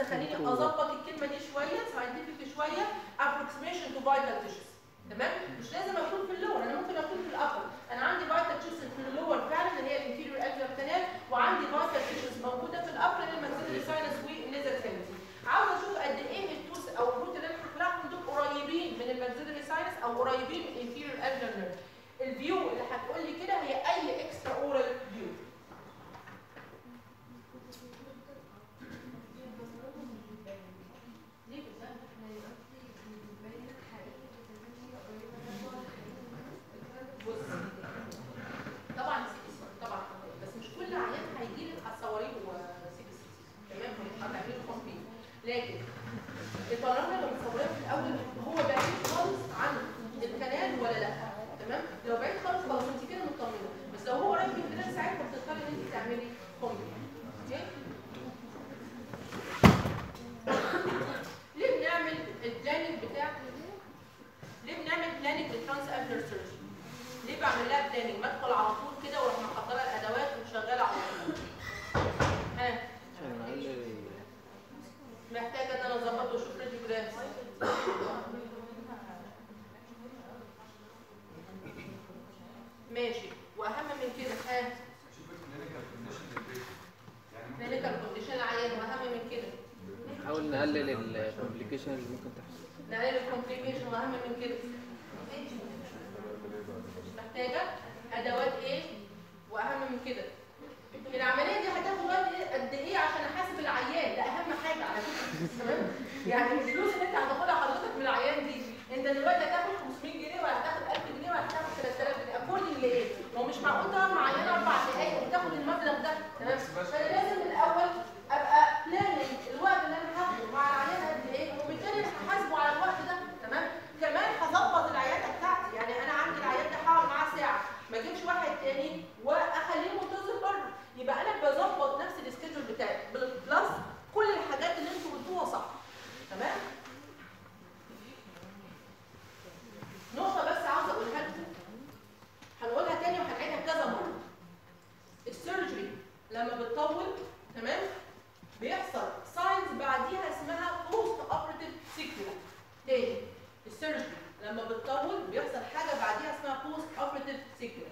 خليني اظبط الكلمه دي شويه ساينتفك شويه approximation to vital tissues تمام مش لازم اكون في اللور انا ممكن اكون في الابر انا عندي vital tissues في اللور فعلا اللي هي الانفيريور alveolar canal وعندي vital tissues موجوده في الابر اللي هي الماكسيلري ساينس والنيزل كافيتي عاوز اشوف قد ايه التوس او الروت اللي انا هخلقهم دول قريبين من الماكسيلري ساينس او قريبين من الانفيريور alveolar nerve الفيو اللي هتقول لي كده هي اي اكسترا اورال فيو ليه كده؟ بص طبعا سي بي سي طبعا بس مش كل عيان هيجي لك هتصوري له سي بي سي تمام هتعملي له كومبليت لكن البانوراما لما بتصوريها في الاول هو بعيد خالص عن الكنال ولا لا تمام لو بعيد خالص خلاص انت كده مطمنه بس لو هو قريب من الكنال ساعتها بتضطري ان انت تعملي كومبليت اوكي ليه بنعمل البلاننج بتاع ليه بنعمل بلاننج للترانس ابلر سيرجري ليه بعمل لها بلاننج بدخل على طول كده واروح محضره الادوات وشغاله على طول ها عشان اقلل محتاجه ان انا اظبط واشوف راديوجراف ماشي واهم من كده ها شوف الكلينيكال كونديشن للبيشنت يعني ممكن كلينيكال كونديشن العيان واهم من كده نحاول نقلل الكومبليكيشن اللي ممكن تحصل نقلل الكومبليكيشن واهم من كده محتاجه ادوات ايه واهم من كده العمليه دي هتاخد وقت إيه- قد ايه عشان احاسب العيان ده اهم حاجه على فكره تمام يعني الفلوس اللي انت هتاخدها حضرتك من العيان دي انت دلوقتي هتاخد 500 جنيه ولا هتاخد 1000 جنيه ولا هتاخد 3000 جنيه اكوردنج لايه؟ ما هو مش معقول تقعد مع عيان اربع دقايق وتاخد المبلغ ده تمام فانا لازم الاول ابقى بلاننج الوقت اللي انا هاخده مع العيان قد ايه وبالتالي أنا هحاسبه على الوقت ده تمام كمان هظبط العياده بتاعتي يعني انا عندي العيان ده هقعد معاه ساعه ما اجيبش واحد تاني واخليه منتظر بره يبقى انا بظبط نفس السكيدول بتاعي بلس كل الحاجات اللي انتوا قلتوها صح تمام نقطه بس عاوزه اقولها لكم هنقولها تاني وهنعيدها كذا مره السيرجري لما بتطول تمام بيحصل ساينز بعديها اسمها بوست اوبراتيف سيكولا تاني السيرجري لما بتطول بيحصل حاجه بعديها اسمها بوست اوبراتيف سيكولا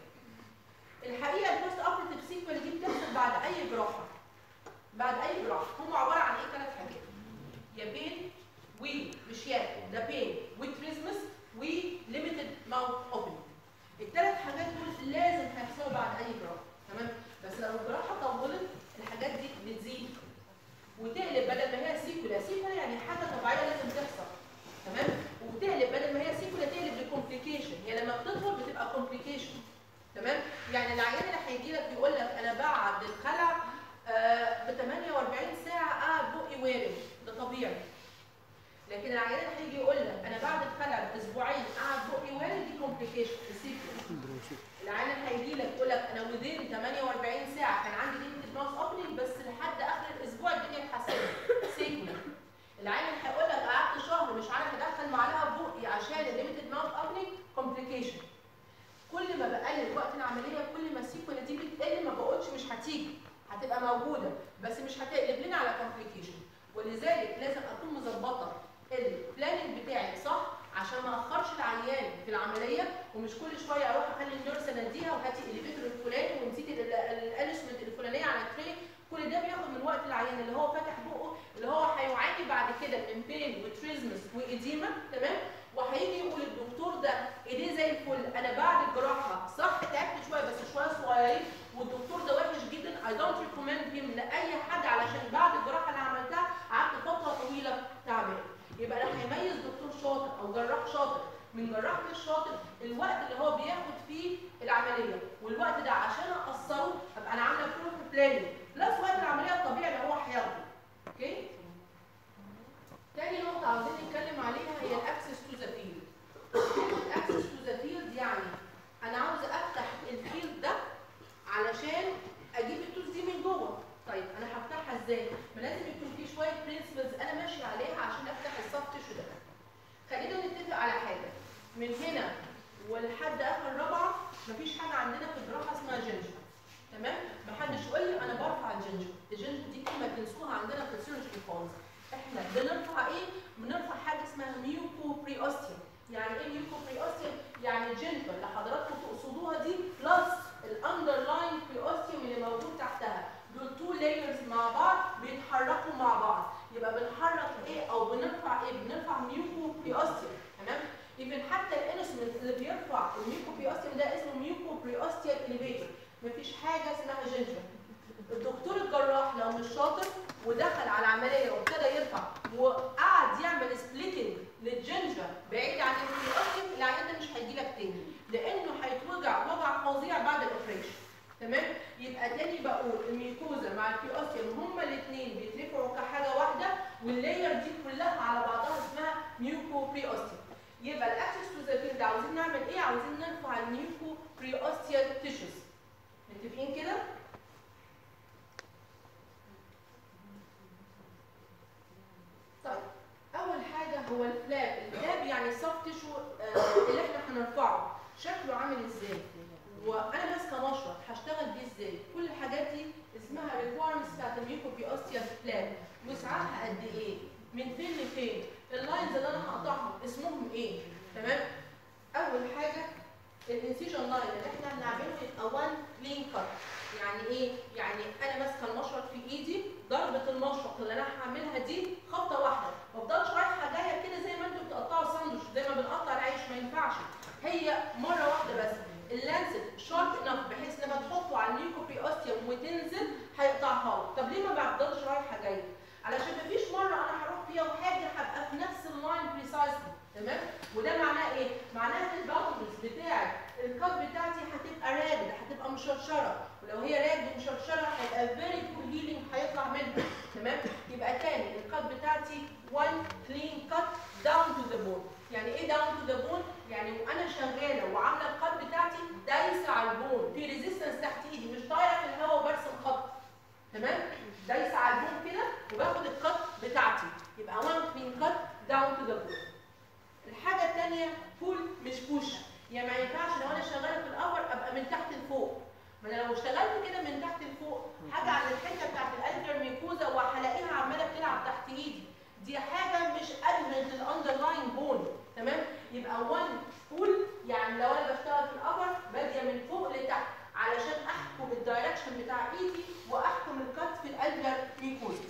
الحقيقه البوست اوبراتيف سيكولا دي بتحصل بعد اي جراحه بعد اي جراحه هم عباره عن ايه ثلاث حاجات يا بين ومشيات ده بين وتريزمس وليميتد ماوث اوبن الثلاث حاجات دول لازم هيحصلوا بعد اي جراحه تمام بس لو الجراحه طولت الحاجات دي بتزيد وتقلب بدل ما هي سيكولا سيكولا يعني حاجه طبيعيه لازم تحصل تمام وتقلب بدل ما هي سيكولا تقلب لكومبليكيشن هي لما بتطول بتبقى كومبليكيشن تمام يعني العيان اللي هيجي لك يقول لك انا بعد الخلع آه ب 48 ساعه قاعد بقي وارم ده طبيعي لكن العيان اللي هيجي يقول لك انا بعد الخلع باسبوعين قاعد بقي وارم دي كومبليكيشن سيكولا العيان اللي هيجي لك يقول لك انا وذين 48 ساعه كان عندي ليميتد ماوس اوبننج بس لحد اخر الاسبوع الدنيا اتحسنت سيكولا العيان اللي هيقول لك قعدت شهر مش عارف ادخل معلقه في بقي عشان الليميتد ماوس اوبننج كومبليكيشن كل ما بقلل وقت العمليه كل ما السيكولا دي بتقل ما بقولش مش هتيجي هتبقى موجوده بس مش هتقلب لنا على كومبليكيشن ولذلك لازم اكون مظبطه البلاننج بتاعي صح عشان ما اخرش العيان في العمليه ومش كل شويه اروح اخلي النيرس اناديها وهاتي الاليفيتور الفلاني ونسيت الانسمنت الفلانيه على التري كل ده بياخد من وقت العيان اللي هو فاتح بقه اللي هو هيعاني بعد كده من بين وتريزمس واديما تمام وهيجي يقول الدكتور ده ايديه زي الفل انا بعد الجراحه صح تعبت شويه بس شويه صغيرين والدكتور ده وحش جدا اي دونت ريكومند هيم لاي حد علشان بعد الجراحه اللي عملتها قعدت فتره طويله تعبان يبقى اللي هيميز دكتور شاطر او جراح شاطر من جراح مش شاطر الوقت اللي هو بياخد فيه العمليه والوقت ده عشان اقصره ابقى انا عامله بروف بلاننج بلس وقت العمليه الطبيعي اللي هو هياخده اوكي تاني نقطة عاوزين نتكلم عليها هي الاكسس تو ذا فيلد. كلمة اكسس تو ذا فيلد يعني أنا عاوزة أفتح الفيلد ده علشان أجيب التوز دي من جوه. طيب أنا هفتحها إزاي؟ ما لازم يكون في شوية برنسبلز أنا ماشي عليها عشان أفتح السوفت تيشو ده. خلينا نتفق على حاجة. من هنا ولحد آخر رابعة مفيش حاجة عندنا في الجراحة اسمها جنجر. تمام؟ محدش يقول لي أنا برفع الجنجر. الجنجر دي كلمة تنسوها عندنا في السيرجري خالص. احنا بنرفع ايه بنرفع حاجه اسمها ميوكو بريوستيوم يعني ايه ميوكو بريوستيوم يعني جنفر اللي حضراتكم تقصدوها دي بلس الاندرلاين بريوستيوم اللي موجود تحتها دول تو لايرز مع بعض بيتحركوا مع بعض يبقى بنحرك ايه او بنرفع ايه بنرفع ميوكو بريوستيوم تمام ايفن حتى الانسمنت اللي بيرفع الميوكو بريوستيوم ده اسمه ميوكو بريوستيال اليفيتور مفيش حاجه اسمها جنفر الدكتور الجراح لو مش شاطر ودخل على عمليه وابتدى يرفع وقعد يعمل سبليتنج للجنجر بعيد عن البريوستيوم العيان ده مش هيجي لك تاني لانه هيتوجع وجع فظيع بعد الاوبريشن تمام يبقى تاني بقول الميكوزا مع البريوستيوم هما الاثنين بيترفعوا كحاجه واحده واللاير دي كلها على بعضها اسمها ميوكو بريوستيوم يبقى الاكسس تو ذا فيلد عاوزين نعمل ايه عاوزين نرفع الميوكو بريوستيال تيشوز متفقين كده طيب اول حاجه هو الفلاب الفلاب يعني السوفت تيشو آه اللي احنا هنرفعه شكله عامل ازاي وانا ماسكه مشرط هشتغل بيه ازاي كل الحاجات دي اسمها ريكويرمنتس بتاعت الميكرو بيوستيال فلاب وسعها قد ايه من فين لفين اللاينز اللي انا هقطعهم اسمهم ايه تمام اول حاجه الانسيجن لاين اللي احنا هنعمله يبقى 1 كلين كات يعني ايه يعني انا ماسكه المشرط في ايدي ضربه المشرط اللي انا هعملها دي خبطه واحده ما افضلش رايحه جايه كده زي ما انتوا بتقطعوا ساندوتش زي ما بنقطع العيش ما ينفعش هي مره واحده بس اللانست شارب انف بحيث لما تحطه على الميكرو اوستيوم وتنزل هيقطعها لك طب ليه ما بفضلش رايحه جايه علشان مفيش مره انا هروح فيها وحاجه هبقى في نفس اللاين بريسايسلي تمام وده معناه ايه معناه ان الباوندرز بتاعه الكات بتاعتي هتبقى راجد هتبقى مشرشره ولو هي راجد ومشرشره هيبقى فيري كول هيلينج هيطلع منها تمام يبقى تاني الكات بتاعتي 1 كلين كات داون تو ذا بون يعني ايه داون تو ذا بون يعني وانا شغاله وعامله الكات بتاعتي دايسه على البون في ريزيستنس تحت ايدي مش طايره في الهواء وبرسم خط تمام دايسه على البون كده وباخد الكات بتاعتي يبقى 1 كلين كات داون تو ذا بون الحاجه الثانيه بول مش بوش يعني ما ينفعش لو انا شغاله في الابر ابقى من تحت لفوق ما انا لو اشتغلت كده من تحت لفوق حاجه على الحته بتاعت الالجر ميكوزا وهلاقيها عماله بتلعب تحت ايدي دي حاجه مش ادمنت الاندرلاين بون تمام يبقى 1 بول يعني لو انا بشتغل في الابر باديه من فوق لتحت علشان احكم الدايركشن بتاع ايدي واحكم الكت في الالجر ميكوزا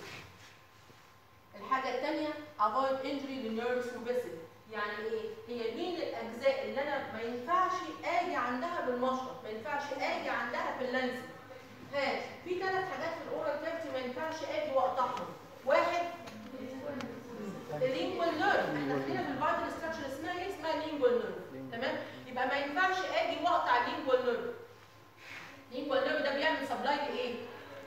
الحاجه الثانيه avoid injury للنيرفس وفيسل يعني ايه هي مين الاجزاء اللي انا ما ينفعش اجي عندها بالمشرط ما ينفعش اجي عندها في اللانس ها في ثلاث حاجات في الاورال كافيتي ما ينفعش اجي واقطعهم واحد اللينجوال نيرف احنا عندنا في الفايتال ستراكشر اسمها ايه اسمها لينجوال نيرف تمام يبقى ما ينفعش اجي واقطع اللينجوال نيرف اللينجوال نيرف ده بيعمل سبلاي لايه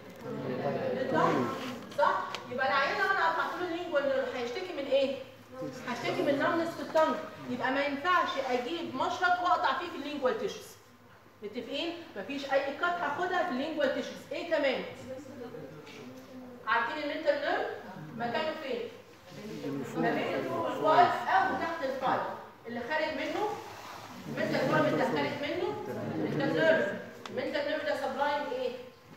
للضغط صح يبقى العيان لو انا قطعت له اللينجوال نيرف هيشتكي من ايه هشتكي من نمنس في التنج يبقى ما ينفعش اجيب مشرط واقطع فيه في اللينجوال تيشوز متفقين مفيش اي كات هاخدها في اللينجوال تيشوز ايه كمان عارفين المنتال نيرف مكانه فين ما بين الفوق الفايف او تحت الفايف اللي خارج منه المنتال فايف اللي خارج منه المنتال نيرف المنتال نيرف ده سبلاين ايه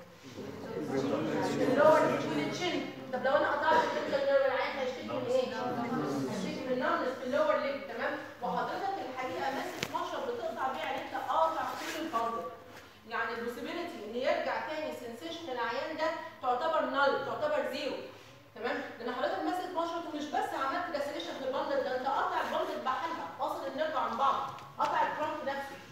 اللور والتشين طب لو انا قطعت المنتال نيرف العين هيشتكي من ايه هيشتكي من نمنس في اللور ليج تمام وحضرتك الحقيقه ماسك مشرط بتقطع بيه يعني انت قاطع كل الفاضل يعني البوسيبيليتي ان يرجع تاني سنسيشن العيان ده تعتبر نال تعتبر زيرو تمام لان حضرتك ماسك مشرط ومش بس عملت داسيليشن في البندل ده انت قاطع البندل بحالها فاصل النيرف عن بعض قاطع الكرونك نفسه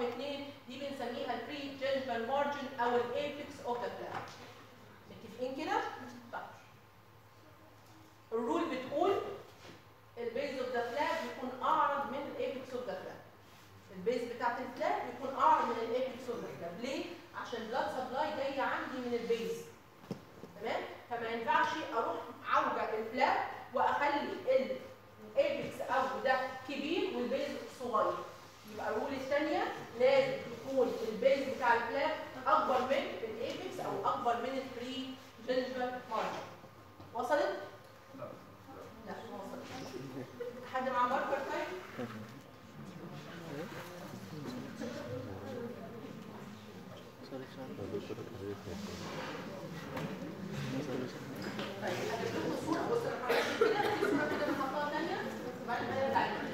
اثنين دي بنسميها البري جنجبال مارجن او الايبكس اوف ذا فلاب متفقين كده؟ طيب الرول بتقول البيز اوف ذا فلاب يكون اعرض من الايبكس اوف ذا فلاب البيز بتاعت الفلاب يكون اعرض من الايبكس اوف ذا فلاب ليه؟ عشان البلاد سبلاي جايه عندي من البيز تمام؟ فما ينفعش اروح عوجه الفلاب واخلي الايبكس او ده كبير والبيز صغير يبقى الرول الثانيه لازم يكون البيز بتاع الفلاب اكبر من الايبكس او اكبر من البري جنجبال مارجن وصلت؟ لا لا ما وصلتش حد مع ماركر طيب؟ طيب هجيب لكم صورة بص انا هعمل كده في صورة كده انا حاطاها تانية وبعدين هنرجع لها.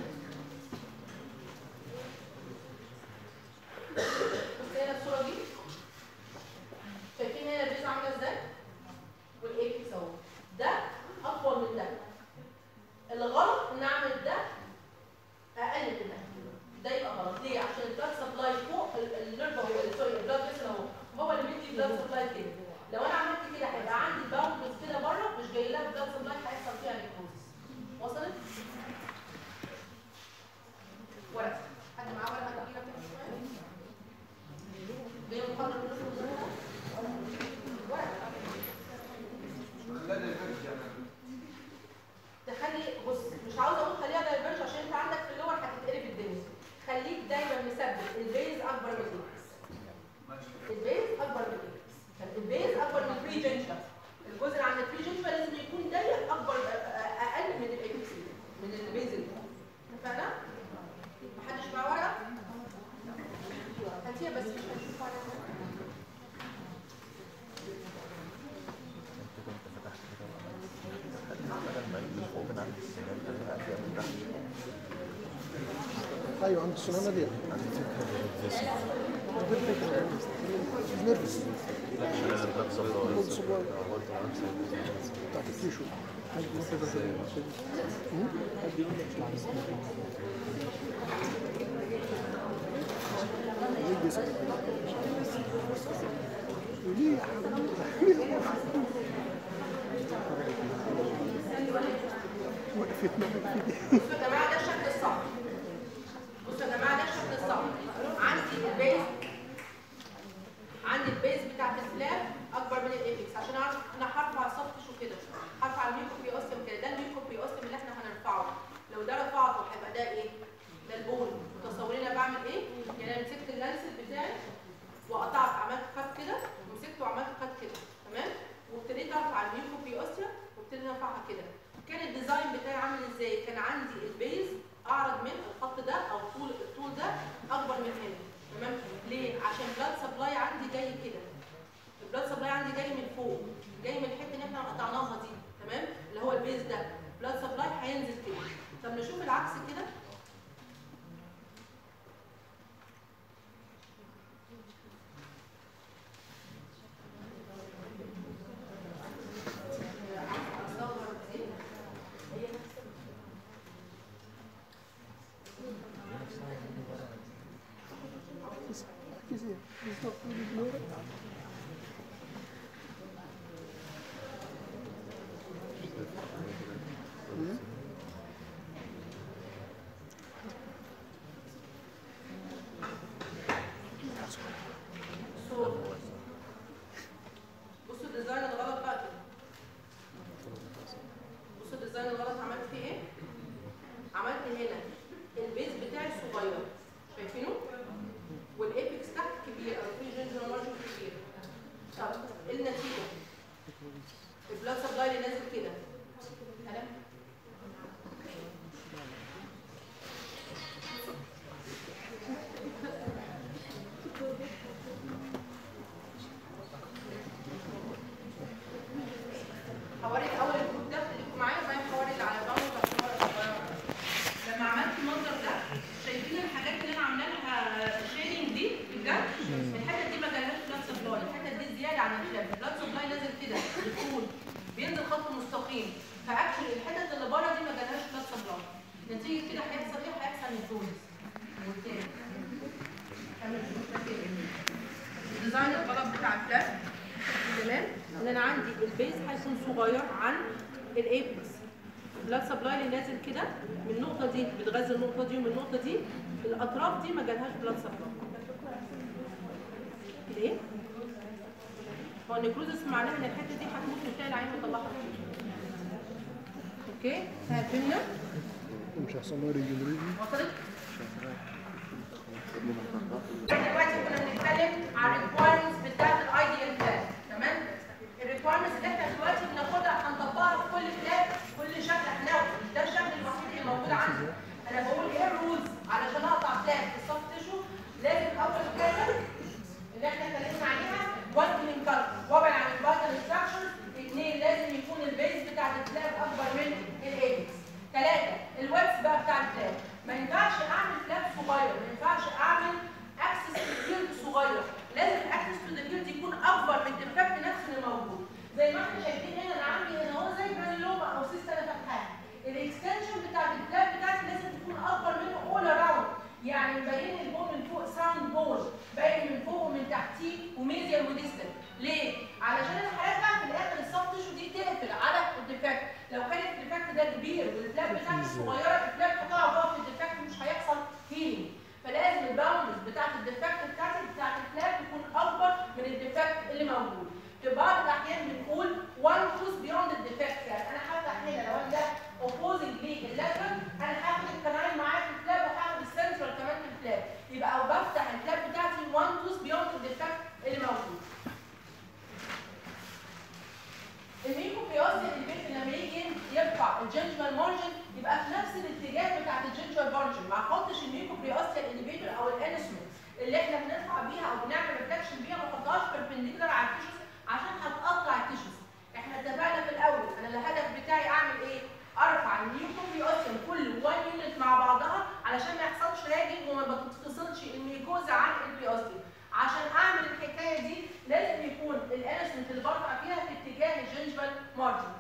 بص هنا الصورة دي شايفين هنا البيز عاملة ازاي؟ والايبكس اهو ده اطول من ده الغلط ان اعمل ده اقل من ده ده يبقى غلط ليه؟ عشان البلاد سبلاي فوق ال- النيرف هو سوري البلاد فيسل اهو هو اللي بيدي بلاد سبلاي كده لو انا عملت كده هيبقى عندي باوندز كده بره مش جاي لها بلاد سبلاي هيحصل فيها نيكروزس وصلت؟ ورقه حد معاه ورقه كبيره كده شويه؟ جاي محاضره كلكم ورقه لا لا الفرج يعني تخلي بص مش عاوزه اقول خليها دايفرج عشان انت عندك في اللور هتتقلب الدنيا خليك دايما مثبت البيز اكبر من الاكس ماشي البيز اكبر من الاكس البيز اكبر من البري جنشن الجزء اللي عند البري جنشن لازم يكون ضيق اكبر اقل من الاكس من البيز اللي فوق. اتفقنا؟ محدش معاه ورقه؟ هاتيها بس مش هنشوف ورقه ايوه عند السنانه دي نرفز بص بقى. بتاعت التيشو ليه يا حبيبي وقفت معاك كده بصوا يا جماعه ده الشكل الصح بصوا يا جماعه ده الشكل الصح عندي البيز عندي البيز بتاعت الفلاب اكبر من الايبكس عشان اعرف انا هرفع السطح شو كده هرفع الميكروبي اوستم كده ده الميكروبي اوستم اللي احنا هنرفعه لو ده رفعته هيبقى ده ايه؟ ده البون متصورين انا بعمل ايه؟ يعني انا مسكت اللانسل بتاعي وقطعت عملت خط كده ومسكته وعملت خط كده تمام؟ وابتديت ارفع الميكروبي اوستم وابتديت ارفعها كده كان الديزاين بتاعي عامل ازاي؟ كان عندي البيز اعرض من الخط ده او طول الطول ده اكبر من هنا تمام؟ ليه؟ عشان بلاد سبلاي عندي جاي كده البلاد سبلاي عندي جاي من فوق جاي من الحته اللي احنا قطعناها دي تمام؟ اللي هو البيز ده بلاد سبلاي هينزل كده طب نشوف العكس كده أصور إيه؟ هي نفس كتير بالظبط بصوا بصوا الديزاين الغلط بقى كده بصوا الديزاين الغلط عملت فيه ايه؟ عملت هنا البيز بتاعي صغير شايفينه؟ والايبكس تحت كبير او في جنجر مارجن كبير طب ايه النتيجه؟ البلاد سبلاي اللي نازل كده أنا هوري الاول الجروب ده خليكم معايا وبعدين هوري اللي على بعض والصور الصغيره لما عملت المنظر ده شايفين الحاجات اللي انا عامله لها شيرنج دي بجد الحته دي ما جالهاش بلاد سبلاي الحته دي زياده عن الفلاب البلاد سبلاي نازل كده بالطول بينزل خط مستقيم فاكشن الحتت اللي بره دي ما جالهاش بلاد سبلاي نتيجه كده هيحصل ايه؟ هيحصل نيكروز والتاني بتاع الفلاب تمام ان انا عندي البيز هيكون صغير عن الايبكس البلاد سبلاي اللي نازل كده من النقطه دي بتغذي النقطه دي ومن النقطه دي الاطراف دي ما جالهاش بلاد سبلاي ليه؟ هو النكروزس معناها ان الحته دي هتموت وتلاقي العين مطلعها اوكي فهمنا مش هيحصل له ريجنريشن وصلت دلوقتي كنا بنتكلم على الريكوايرمنتس بتاعت الايديال بلان تمام الريكوايرمنتس اللي احنا دلوقتي بناخدها هنطبقها في كل بلان كل شكل هناخد مش ده الشكل الوحيد اللي موجود عندي انا بقول ايه الرولز علشان اقطع بلان في السوفت تيشو لازم اول حاجه اللي احنا اتكلمنا عليها وان من كلر وابعد عن الفايتال ستراكشر اثنين لازم يكون البيز بتاع الفلاب اكبر من الايبكس ثلاثه الويبس بقى بتاع الفلاب ما ينفعش اعمل فلاب صغير ما ينفعش اعمل اكسس للفيلد صغير لازم الاكسس تو ذا فيلد يكون اكبر من الديفكت نفسه اللي موجود زي ما احنا شايفين هنا انا عندي هنا هو زي جرانيلوما او سيست انا فاتحاها الاكستنشن بتاع الفلاب بتاعتي لازم تكون اكبر منه اول اراوند يعني مبين البون من فوق ساوند بون باين من فوق ومن تحتيه وميديال وديستال ليه؟ علشان الحالات بقى في الاخر السوفت تيشو دي تقفل على الديفكت لو كان الديفكت ده كبير والفلاب بتاعتي صغيره الفلاب هتقع جوه في الديفكت مش هيحصل هيلينج فلازم الباوندز بتاعت الديفكت بتاعتي بتاعت الفلاب تكون اكبر من الديفكت اللي موجود في بعض الاحيان بنقول one tooth beyond the defect يعني انا هفتح هنا لو انا ده opposing لللاترال انا هاخد الكناين معايا في الفلاب وهاخد السنترال كمان في الفلاب يبقى او بفتح الفلاب بتاعتي one tooth beyond the defect اللي موجود الميكوبيوسي البيت لما يجي يرفع الجنجوال مارجن يبقى في نفس الاتجاه بتاعت الجنجوال مارجن ما احطش الميكوبيوسي الانيبيتور او الانسمنت اللي احنا بنرفع بيها او بنعمل ريفلكشن بيها ما احطهاش بيربنديكولار على التيشوز عشان هتقطع التيشوز احنا اتفقنا في الاول انا الهدف بتاعي اعمل ايه؟ ارفع الميوكوبيوسيوم كل 1 يونت مع بعضها علشان ما يحصلش راجل وما بتتصلش الميكوزا عن البيوسيوم عشان اعمل الحكايه دي لازم يكون الانسمنت اللي برفع فيها في اتجاه الجنجبال مارجن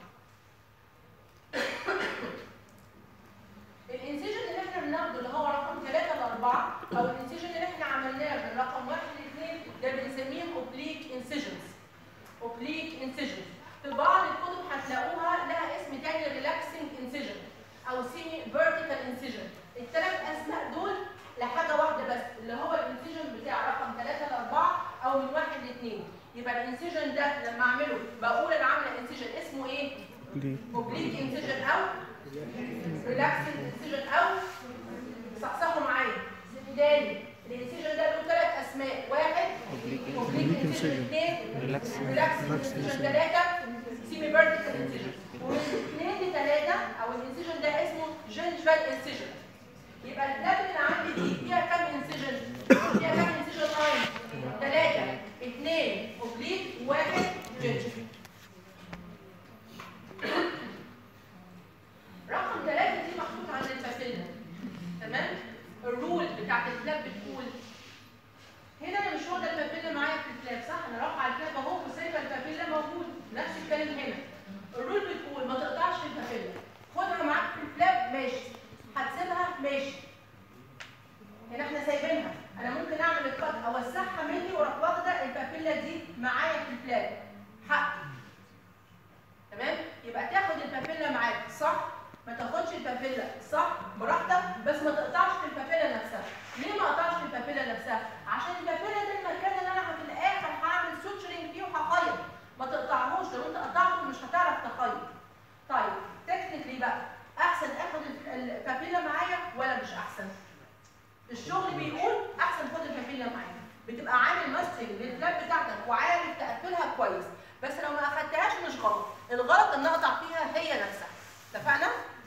الانسيجن اللي احنا بناخده اللي هو رقم 3 ل 4 او الانسيجن اللي احنا عملناه من رقم 1 ل 2 ده بنسميه اوبليك انسيجنز اوبليك انسيجنز في بعض الكتب هتلاقوها لها اسم تاني ريلاكسنج انسيجن او سيمي فيرتيكال انسيجن الثلاث اسماء دول لحاجه واحده بس اللي هو الانسيجن بتاع رقم 3 ل 4 او من 1 ل 2 يبقى الانسيجن ده لما اعمله بقول انا عامله انسيجن اسمه ايه؟ اوبليك انسيجن او ريلاكسنج انسيجن او صحصحوا معايا تاني الانسيجن ده له ثلاث اسماء واحد اوبليك انسيجن اثنين ريلاكسنج انسيجن ثلاثه سيمي فيرتيكال انسيجن ومن اثنين لثلاثه او الانسيجن ده اسمه جنجفال انسيجن يبقى البلاد اللي عندي دي فيها كام انسيجن؟ فيها كام انسيجن لاين؟ ثلاثة، اثنين اوبليك، واحد جنجر. رقم ثلاثة دي محطوط عند الباسيلا تمام؟ الرول بتاعت الفلاب بتقول هنا انا مش واخده البابيلا معايا في الفلاب صح؟ انا رافعه الفلاب اهو وسايبه البابيلا موجود نفس الكلام هنا. الرول بتقول ما تقطعش البابيلا خدها معاك في الفلاب ماشي هتسيبها ماشي هنا احنا سايبينها انا ممكن اعمل القط اوسعها مني واروح واخده البابيلا دي معايا في الفلاب حقي تمام يبقى تاخد البابيلا معاك صح ما تاخدش البابيلا صح براحتك بس ما تقطعش في البابيلا نفسها ليه ما اقطعش في البابيلا نفسها عشان البابيلا ده المكان اللي انا في الاخر هعمل سوتشرنج فيه وهخيط ما تقطعهوش لو انت قطعته مش هتعرف تخيط طيب تكنيكلي بقى احسن اخد البابيلا معايا ولا مش احسن الشغل بيقول احسن خد البابيلا معايا بتبقى عامل ماسترنج للفلاب بتاعتك وعارف تقفلها كويس بس لو ما اخدتهاش مش غلط الغلط ان اقطع فيها هي نفسها اتفقنا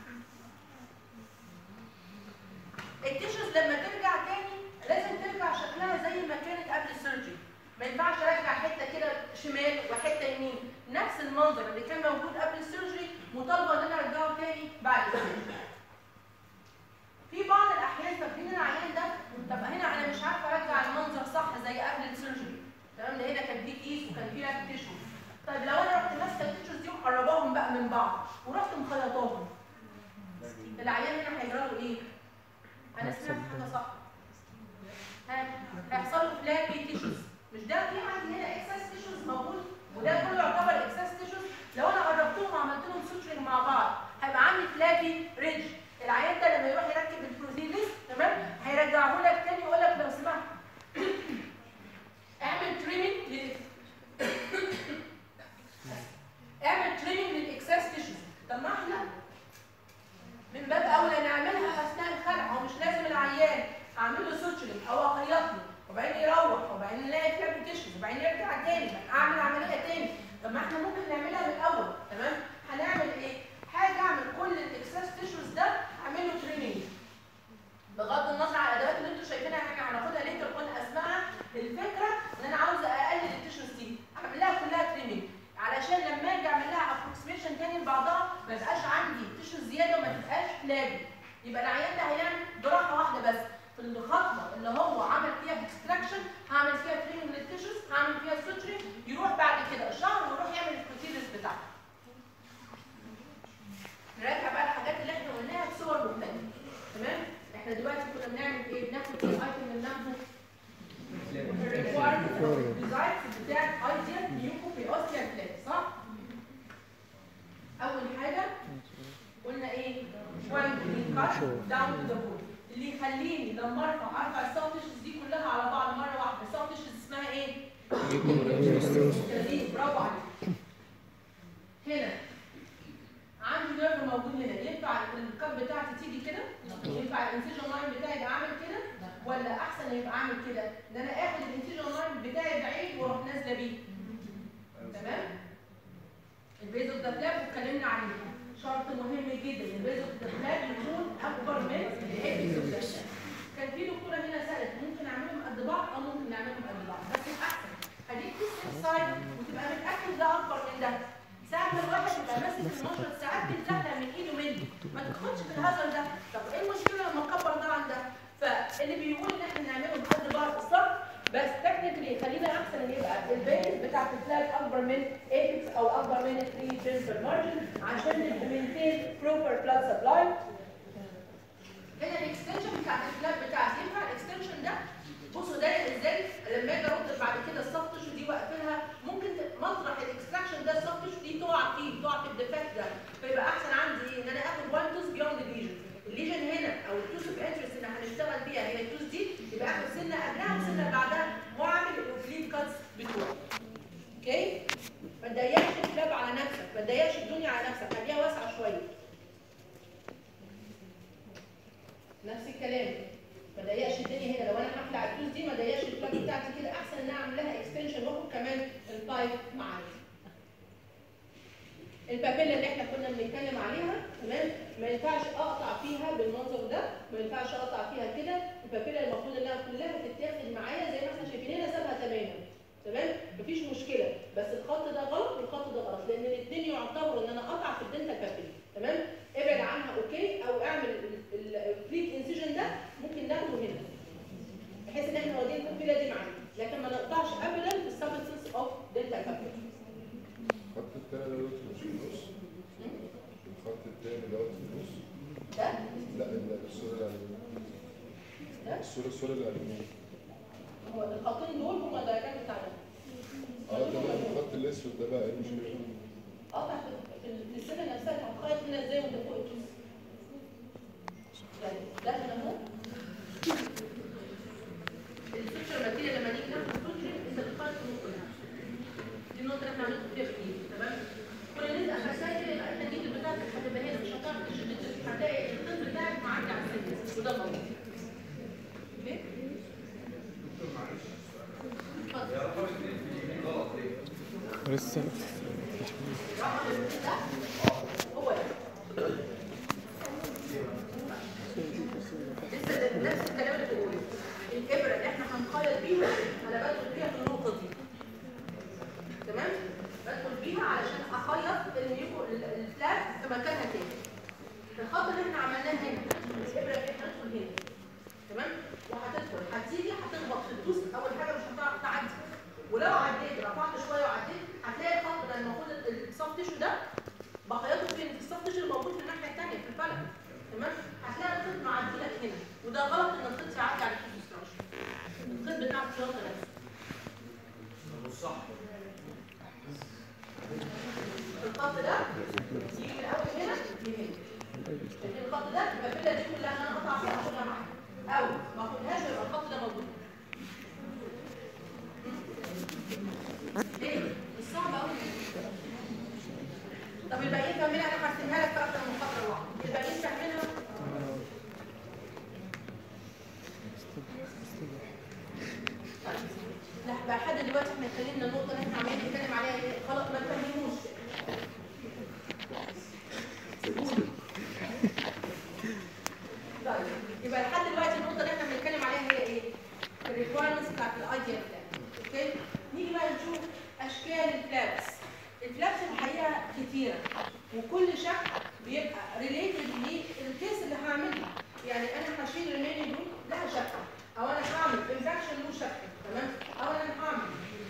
التيشوز لما ترجع تاني لازم ترجع شكلها زي ما كانت قبل السيرجري ما ينفعش ارجع حته كده شمال وحته يمين نفس المنظر اللي كان موجود قبل السيرجري مطالبه ان انا ارجعه تاني بعد السيرجري في بعض الاحيان فاكرين العيان ده طب هنا انا مش عارفه ارجع المنظر صح زي قبل السيرجري تمام ده هنا كان في كيس وكان في لاك تيشو طيب لو انا رحت ماسكه التيشوز دي ومقرباهم بقى من بعض ورحت مخيطاهم العيان هنا هيجرى له ايه؟ انا سمعت حاجه صح ها هيحصل له فلابي تيشوز مش ده في عندي هنا اكسس طب ما احنا ممكن نعملها من الاول تمام هنعمل ايه حاجه اعمل كل الاكسس تيشوز ده اعمل له تريننج بغض النظر على الادوات اللي انتوا شايفينها احنا هناخدها ليتر كل اسمائها الفكره ان انا عاوزه اقلل التيشوز دي اعمل لها كلها تريننج علشان لما اجي اعمل لها ابروكسيميشن تاني لبعضها ما يبقاش عندي تيشوز زياده وما تبقاش لاجي يبقى العيان ده هيعمل جراحه واحده بس في الخطوه اللي هو عمل فيها اكستراكشن هعمل فيها تريننج للتيشوز هعمل فيها سوتري يروح بعد كده شهر ويروح يعمل البروتينز بتاعته نراجع بقى الحاجات اللي احنا قلناها بصور مختلفه تمام احنا دلوقتي كنا بنعمل ايه بناخد ايه الايتم اللي بناخده الريكوايرمنت ديزاينز بتاعت ايديال نيوكو في اوستيا بلاد صح اول حاجه قلنا ايه one clean cut down to the bone اللي يخليني لما ارفع ارفع السوفتشز دي كلها على بعض مره واحده السوفتشز اسمها ايه لذيذ برافو عليك هنا عندي نيرف موجود هنا ينفع الكاب بتاعتي تيجي كده ينفع الانسيجن لاين بتاعي يبقى عامل كده ولا احسن يبقى عامل كده ان انا اخد الانسيجن لاين بتاعي بعيد واروح نازله بيه تمام البيز اوف ذا فلاب اتكلمنا عليه شرط مهم جدا البيز اوف ذا فلاب يكون اكبر من الابيكس اوف ذا فلاب كان في دكتوره هنا سالت ممكن اعملهم قد بعض او ممكن نعملهم قد بعض بس الاحسن هديك في سايد وتبقى متاكد ده اكبر من ده ساعة ما الواحد يبقى ماسك المشرط ساعات بتزحلق من ايده مني ما تدخلش في الهزل ده طب ايه المشكله لما اكبر ده عن ده فاللي بيقول ان احنا نعملهم قد بعض الصح بس تكنيكلي خلينا احسن ان يبقى البيز بتاعت الفلاج اكبر من ايبكس او اكبر من 3 جنسل مارجن عشان نمنتين بروبر بلاد سبلاي هنا الاكستنشن بتاعت الفلاج بتاعتي ينفع الاكستنشن ده بصوا ده ازاي لما اجي ارد بعد كده السوفت تيشو دي واقفلها ممكن ت- مطرح الاكستراكشن ده السوفت تيشو دي تقع فيه تقع في الديفكت ده فيبقى احسن عندي ايه ان انا اخد وان توز بيوند ليجن الليجن هنا او التوز اوف انترست اللي هنشتغل بيها هي التوز دي يبقى اخد سنه قبلها وسنه بعدها واعمل الاوفليت كاتس بتوعي اوكي ما تضيقش الكلاب على نفسك ما تضيقش الدنيا على نفسك خليها واسعه شويه نفس الكلام ما ضيقش الدنيا هنا لو انا هخلع التوز دي ما ضيقش البلاج بتاعتي كده احسن ان انا اعمل لها اكستنشن واخد كمان البايب معايا البابيلا اللي احنا كنا بنتكلم عليها تمام ما ينفعش اقطع فيها بالمنظر ده ما ينفعش اقطع فيها كده البابيلا المفروض انها كلها تتاخد معايا زي ما احنا شايفين هنا سابها تماما تمام مفيش مشكله بس الخط ده غلط والخط ده غلط لان الاثنين يعتبروا ان انا قطع في الدنتال بابيلا تمام ابعد عنها اوكي او اعمل الفليك انسيجن ده ممكن ناخده هنا بحيث ان احنا واخدين البابيلا دي معانا لكن ما نقطعش ابدا في السبستنس اوف دنتال بابيلا الخط التاني دوت مش في النص الخط التاني دوت في النص ده لا لا الصورة اللي على اليمين ده الصورة الصورة اللي على اليمين هو الخطين دول هما الدايجرام بتاعنا اه تمام الخط الاسود ده بقى ايه المشكلة؟ قطع في في السنه نفسها هتخيط هنا ازاي وانت فوق الجسم يعني ده هنا اهو الفيتشر ماتيريال لما نيجي ناخد الفيتشر انت بتخيط في النقطه دي دي النقطه اللي احنا هندخل فيها كتير تمام كل اللي انت هتلاقي كده يبقى انت النيد بتاعتك هتبقى هنا مش هتعرف تشد الجسم هتلاقي الخيط بتاعك معدي على السن وده غلط اوكي اتفضل لسه رقم الاثنين ده هو ده لسه نفس الكلام اللي بقوله الابره اللي احنا هنخيط بيها انا بدخل فيها في النقطه دي تمام بدخل بيها علشان اخيط الميوكو الفلاج في مكانها تاني الخط اللي احنا عملناه هنا الابره اللي احنا هندخل هنا تمام وهتدخل هتيجي هتخبط في الدوس اول حاجه مش هتعرف تعدي ولو عديت رفعت شويه وعديت هتلاقي الخط ده المفروض السوفت تيشو ده بخيطه فين في السوفت تيشو الموجود في الناحيه الثانيه في الفلك تمام هتلاقي الخيط معدي لك هنا وده غلط ان الخيط يعدي على الكيس ستراكشر الخيط بتاع الخياطه نفسه والصح الخط ده يجي من اول هنا لهنا لكن الخط ده البابيلا دي كلها انا اقطع فيها اخدها معايا او ما اخدهاش يبقى الخط ده موجود ليه؟ مش صعب قوي طب الباقيين فاهمينها انا هرسمها لك في اكتر من محاضره واحده الباقيين فاهمينها لا بقى لحد دلوقتي احنا اتكلمنا النقطه اللي احنا عمالين نتكلم عليها ايه خلاص ما تفهمين اشكال الفلابس الفلابس الحقيقه كتيره وكل شكل بيبقى ريليتد للكيس اللي هعملها يعني انا هشيل ريميني دول لها شكل او انا هعمل انفكشن له شكل تمام او انا هعمل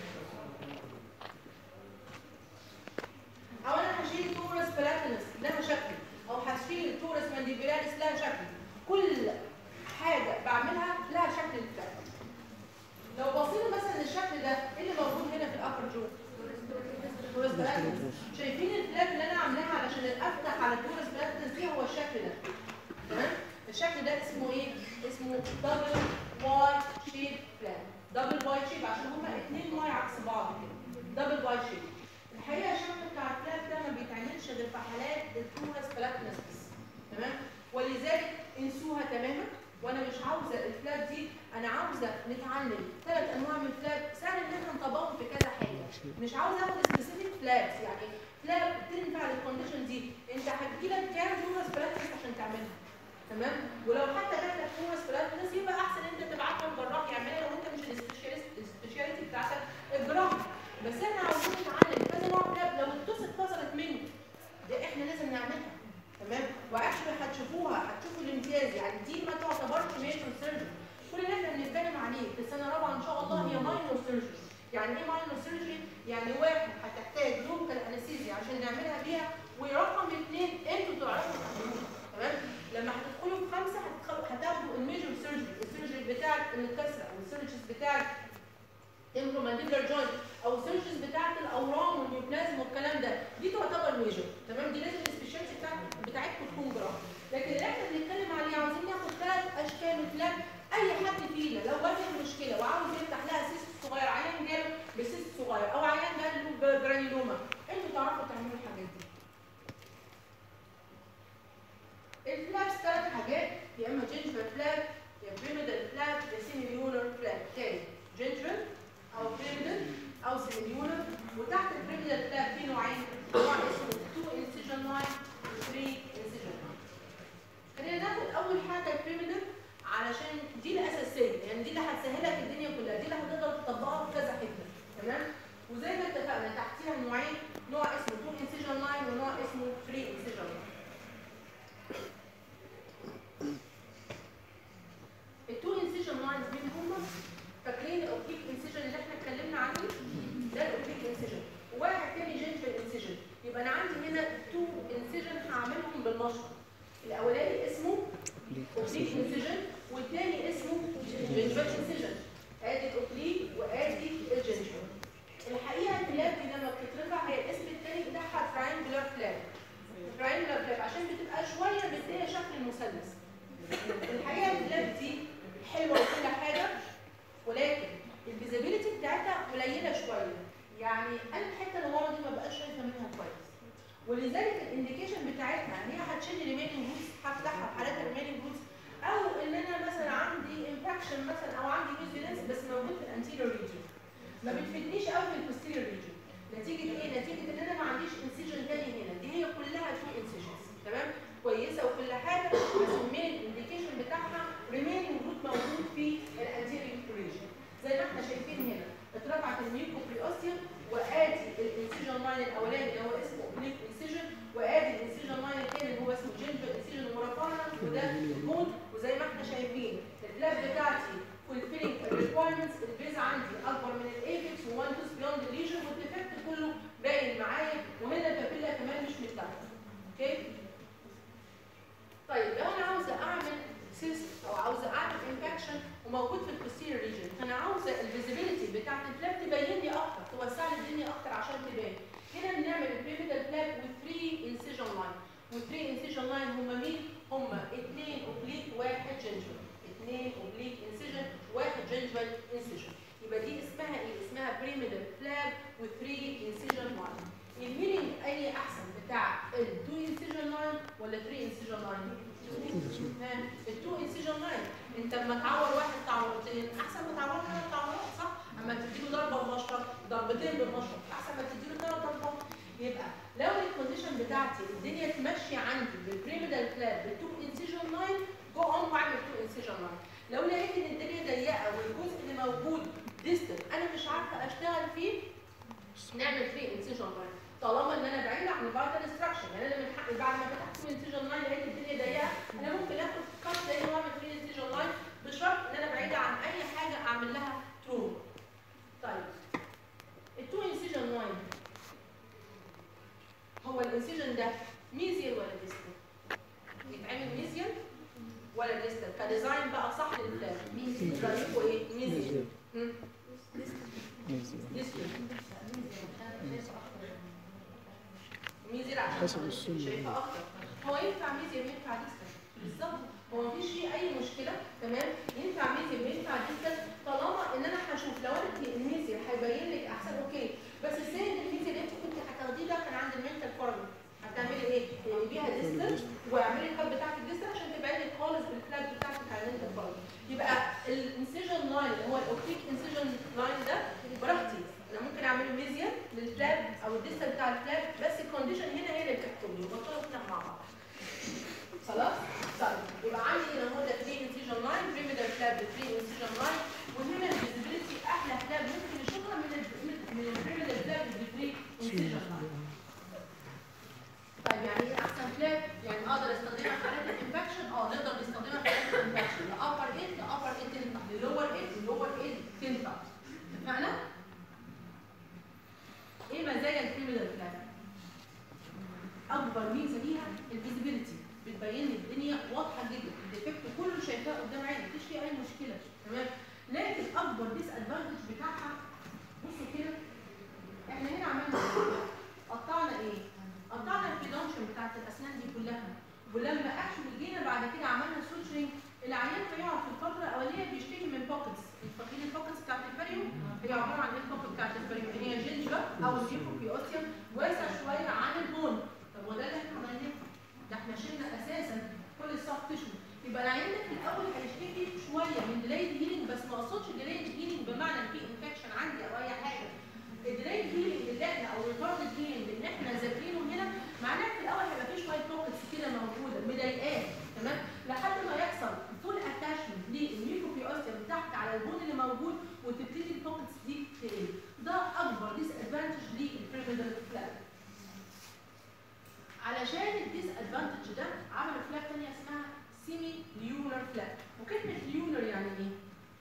او انا هشيل تورس بلاتينس لها شكل او هشيل تورس مانديبيلاريس لها شكل كل حاجه بعملها لها شكل الفلاب لو بصينا مثلا للشكل ده ايه اللي موجود هنا في الابر جو تورس بلاتينس شايفين الفلاب اللي انا عاملاها علشان افتح على التورس بلاتينس دي هو الشكل ده تمام الشكل ده اسمه ايه اسمه دبل واي شيب فلاب دبل واي شيب عشان هما اتنين واي عكس بعض كده دبل واي شيب الحقيقه الشكل بتاع الفلاب ده ما بيتعملش غير في حالات التورس بلاتينس بس تمام ولذلك انسوها تماما وانا مش عاوزه الفلاب دي انا عاوزه نتعلم ثلاث انواع من الفلاب سهل ان احنا نطبقهم في كذا حاجه مش عاوزه اخد سبيسيفيك فلابس يعني فلاب تنفع للكونديشن دي انت هتجي لك كام تورس بلاتينس عشان تعملها تمام ولو حتى جات لك تورس بلاتينس يبقى احسن انت تبعتها لجراح يعملها لو انت مش السبيشاليست السبيشاليتي بتاعتك الجراحه بس احنا عاوزين نتعلم كذا نوع فلاب لو التوس اتكسرت منه ده احنا لازم نعملها تمام واكشلي هتشوفوها هتشوفوا الامتياز يعني دي ما تعتبرش ميجر سيرجري كل اللي احنا بنتكلم عليه في سنه رابعه ان شاء الله هي ماينور سيرجري يعني ايه ماينور سيرجري يعني واحد هتحتاج لوكال انستيزيا عشان نعملها بيها ورقم اثنين انتوا تعرفوا تعملوها تمام لما هتدخلوا في خمسه هتدخلوا هتاخدوا الميجر سيرجري السيرجري بتاعت الكسره او السيرجريز بتاعت الرومانديبلر جوينت او السيرجريز بتاعت الاورام والنيوبلازم والكلام ده دي تعتبر ميجر تمام دي لازم السبيشاليتي بتاعتكم بتاعتكم تكون جراحه لكن اللي احنا بنتكلم عليه عاوزين ناخد ثلاث اشكال من فلاب اي حد فينا لو واجه مشكله وعاوز يفتح لها سيست صغير عيان جاله بسيست صغير او عيان جاله جرانيلوما انتوا تعرفوا تعملوا الحاجات دي الفلابس ثلاث حاجات يا اما جينجفال فلاب يا بيرميدال فلاب يا سيميليونر فلاب تاني جينجفال او بيرميدال او سيميليونر وتحت البيرميدال فلاب في نوعين نوع اسمه 2 انسيجن لاين و 3 انسيجن لاين خلينا ناخد اول حاجه البيرميدال علشان دي الاساسيه يعني دي اللي هتسهلك الدنيا كلها دي اللي هتقدر تطبقها في كذا حته تمام وزي ما اتفقنا تحتيها نوعين نوع اسمه 2 انسيجن لاين ونوع اسمه 3 انسيجن لاين التو انسيجن لاينز مين هم؟ فاكرين الاوبليك انسيجن اللي احنا اتكلمنا عنه؟ ده الاوبليك انسيجن وواحد تاني جينجفال انسيجن يبقى انا عندي هنا تو انسيجن هعملهم بالمشط الاولاني اسمه اوبليك انسيجن والتاني اسمه جينجفال انسيجن ادي الاوبليك وادي الجينجفال الحقيقه الفلاب دي لما بتترفع هي الاسم التاني بتاعها تراينجولار فلاب تراينجولار فلاب عشان بتبقى شويه مديه شكل المثلث الحقيقه الفلاب دي حلوه وكل حاجه ولكن الفيزيبيليتي بتاعتها قليله شويه يعني انا الحته اللي ورا دي ما بقاش شايفه منها كويس ولذلك الانديكيشن بتاعتها ان هي هتشيل ريمينينج روتس هفتحها في حالات الريمينينج روتس او ان انا مثلا عندي انفكشن مثلا او عندي نيوز بس موجود في الانتيريور ريجن ما بتفيدنيش قوي في البوستيريور ريجن نتيجه ايه؟ نتيجه ان انا ما عنديش انسيجن تاني هنا دي هي كلها تو انسيجنز تمام؟ كويسه وكل حاجه بس المين الانديكيشن بتاعها ريمينينج روت موجود في الانتيريور ريجن زي ما احنا شايفين هنا اترفعت الميوكوبريوستيوم وادي الانسيجن لاين الاولاني اللي هو اسمه اوبليك انسيجن وادي الانسيجن لاين الثاني اللي هو اسمه جينجر انسيجن ورفعنا وده الكود وزي ما احنا شايفين الفلاب بتاعتي fulfilling الريكوايرمنتس البيز عندي اكبر من الايبكس وان توس بيوند الليجن والديفكت كله باين معايا وهنا البابيلا كمان مش متاخده اوكي طيب لو انا عاوزه اعمل سيست او عاوزه اعمل انفكشن وموجود في البوستيريور ريجن فانا عاوزه الفيزيبيليتي بتاعت الفلاب تبين لي اكتر توسع لي الدنيا اكتر عشان تبان هنا بنعمل البيفيدال فلاب و 3 انسيجن لاين و 3 انسيجن لاين هم مين؟ هم اثنين اوبليك واحد جنجل اثنين اوبليك انسيجن واحد جنجل انسيجن يبقى دي اسمها ايه؟ اسمها بريميدال فلاب و 3 انسيجن لاين المينينج اي احسن بتاع ال 2 انسيجن لاين ولا 3 انسيجن لاين؟ ال 2 انسيجن لاين انت لما تعور واحد تعورتين احسن ما تعور ثلاث تعورات صح؟ اما تديله ضربه بمشرط ضربتين بالمشرط احسن ما تديله ثلاث ضربات يبقى لو الكونديشن بتاعتي الدنيا تمشي عندي بالبريميدال فلاب بال 2 انسيجن لاين جو اون واعمل 2 انسيجن لاين لو لقيت ان الدنيا ضيقه والجزء اللي موجود ديستنت انا مش عارفه اشتغل فيه نعمل فري انسيجن لاين طالما ان انا بعيد عن الفايتال انستراكشن يعني انا من حقي بعد ما فتحت فري انسيجن لاين لقيت الدنيا ضيقه انا ممكن اخد كات تاني واعمل فري انسيجن لاين بشرط ان انا بعيده عن اي حاجه اعمل لها تروما طيب التو انسيجن لاين هو الانسيجن ده ميزيال ولا ديستال؟ يتعمل ميزيال ولا ديستال؟ كديزاين بقى صح للفلاش رأيكم ايه؟ ميزيال مم. ديستال ميزيال عشان حسب السن. شايفه اكتر هو ينفع ميزيال وينفع ديستال بالظبط هو مفيش فيه اي مشكله تمام ينفع ميزيال وينفع ديستال طالما ان انا هشوف لو انت الميزيال هيبين لك احسن اوكي بس السيد الميزيال انت كنت هتاخديه ده كان عند المنتال فورم هتعملي ايه؟ تقلبيها ديستال واعملي الخط بتاعك الديستال عشان تبين لك خالص بالفلاج بتاعتك على المنتال فورم يبقى الانسيجن لاين اللي هو الاوبتيك انسيجن لاين ده براحتي انا ممكن اعمله ميزيال للفلاج او الديستال بتاع الفلاج بس الكونديشن هنا هي اللي بتحكمني وبطلوا هنا مع بعض خلاص؟ طيب يبقى عندي هنا هو ده فري انسيجن لاين بريميدال فلاب فري انسيجن لاين وهنا الفيزيبيليتي احلى فلاب ممكن نشوفها من ال من البريميدال فلاب بالفري انسيجن لاين طيب يعني ايه احسن فلاب؟ يعني اقدر استخدمها في حالات الانفكشن؟ اه نقدر نستخدمها في حالات الانفكشن لابر ايد لابر ايد تنفع للور ايد للور ايد تنفع اتفقنا؟ ايه مزايا البريميدال فلاب؟ اكبر ميزه ليها الفيزيبيليتي بتبين لي الدنيا واضحه جدا الديفكت كله شايفاه قدام عيني مفيش فيه اي مشكله تمام لكن اكبر ديس ادفانتج بتاعها بصوا كده احنا هنا عملنا إيه؟ قطعنا ايه؟ قطعنا الفيدونشن بتاعت الاسنان دي كلها ولما اكشن جينا بعد كده عملنا سوتشرينج العيان بيقعد في الفتره الاوليه بيشتكي من بوكتس فاكرين البوكتس بتاعت الفريوم هي عباره عن ايه البوكت بتاعت الفريوم هي جينجا او النيوكوبيوتيوم واسع شويه عن البون طب وده اللي احنا عملناه ده احنا شلنا اساسا كل السوفت تيشو يبقى العيان ده في الاول هيشتكي شويه من ديلايد هيلينج بس ما اقصدش ديلايد هيلينج بمعنى ان في انفكشن عندي او اي حاجه الديلايد هيلينج اللي احنا او الريتارد هيلينج اللي احنا ذاكرينه هنا معناه في الاول هيبقى في شويه بوكتس كده موجوده مضايقاه تمام لحد ما يحصل فول اتاشمنت للميكروبيوستيوم تحت على البون اللي موجود وتبتدي البوكتس دي تقل ده اكبر ديس ادفانتج للبريميدال فلاب علشان الديس ادفانتج ده عملوا فلاب ثانيه اسمها سيمي ليونر فلاب وكلمه ليونر يعني ايه؟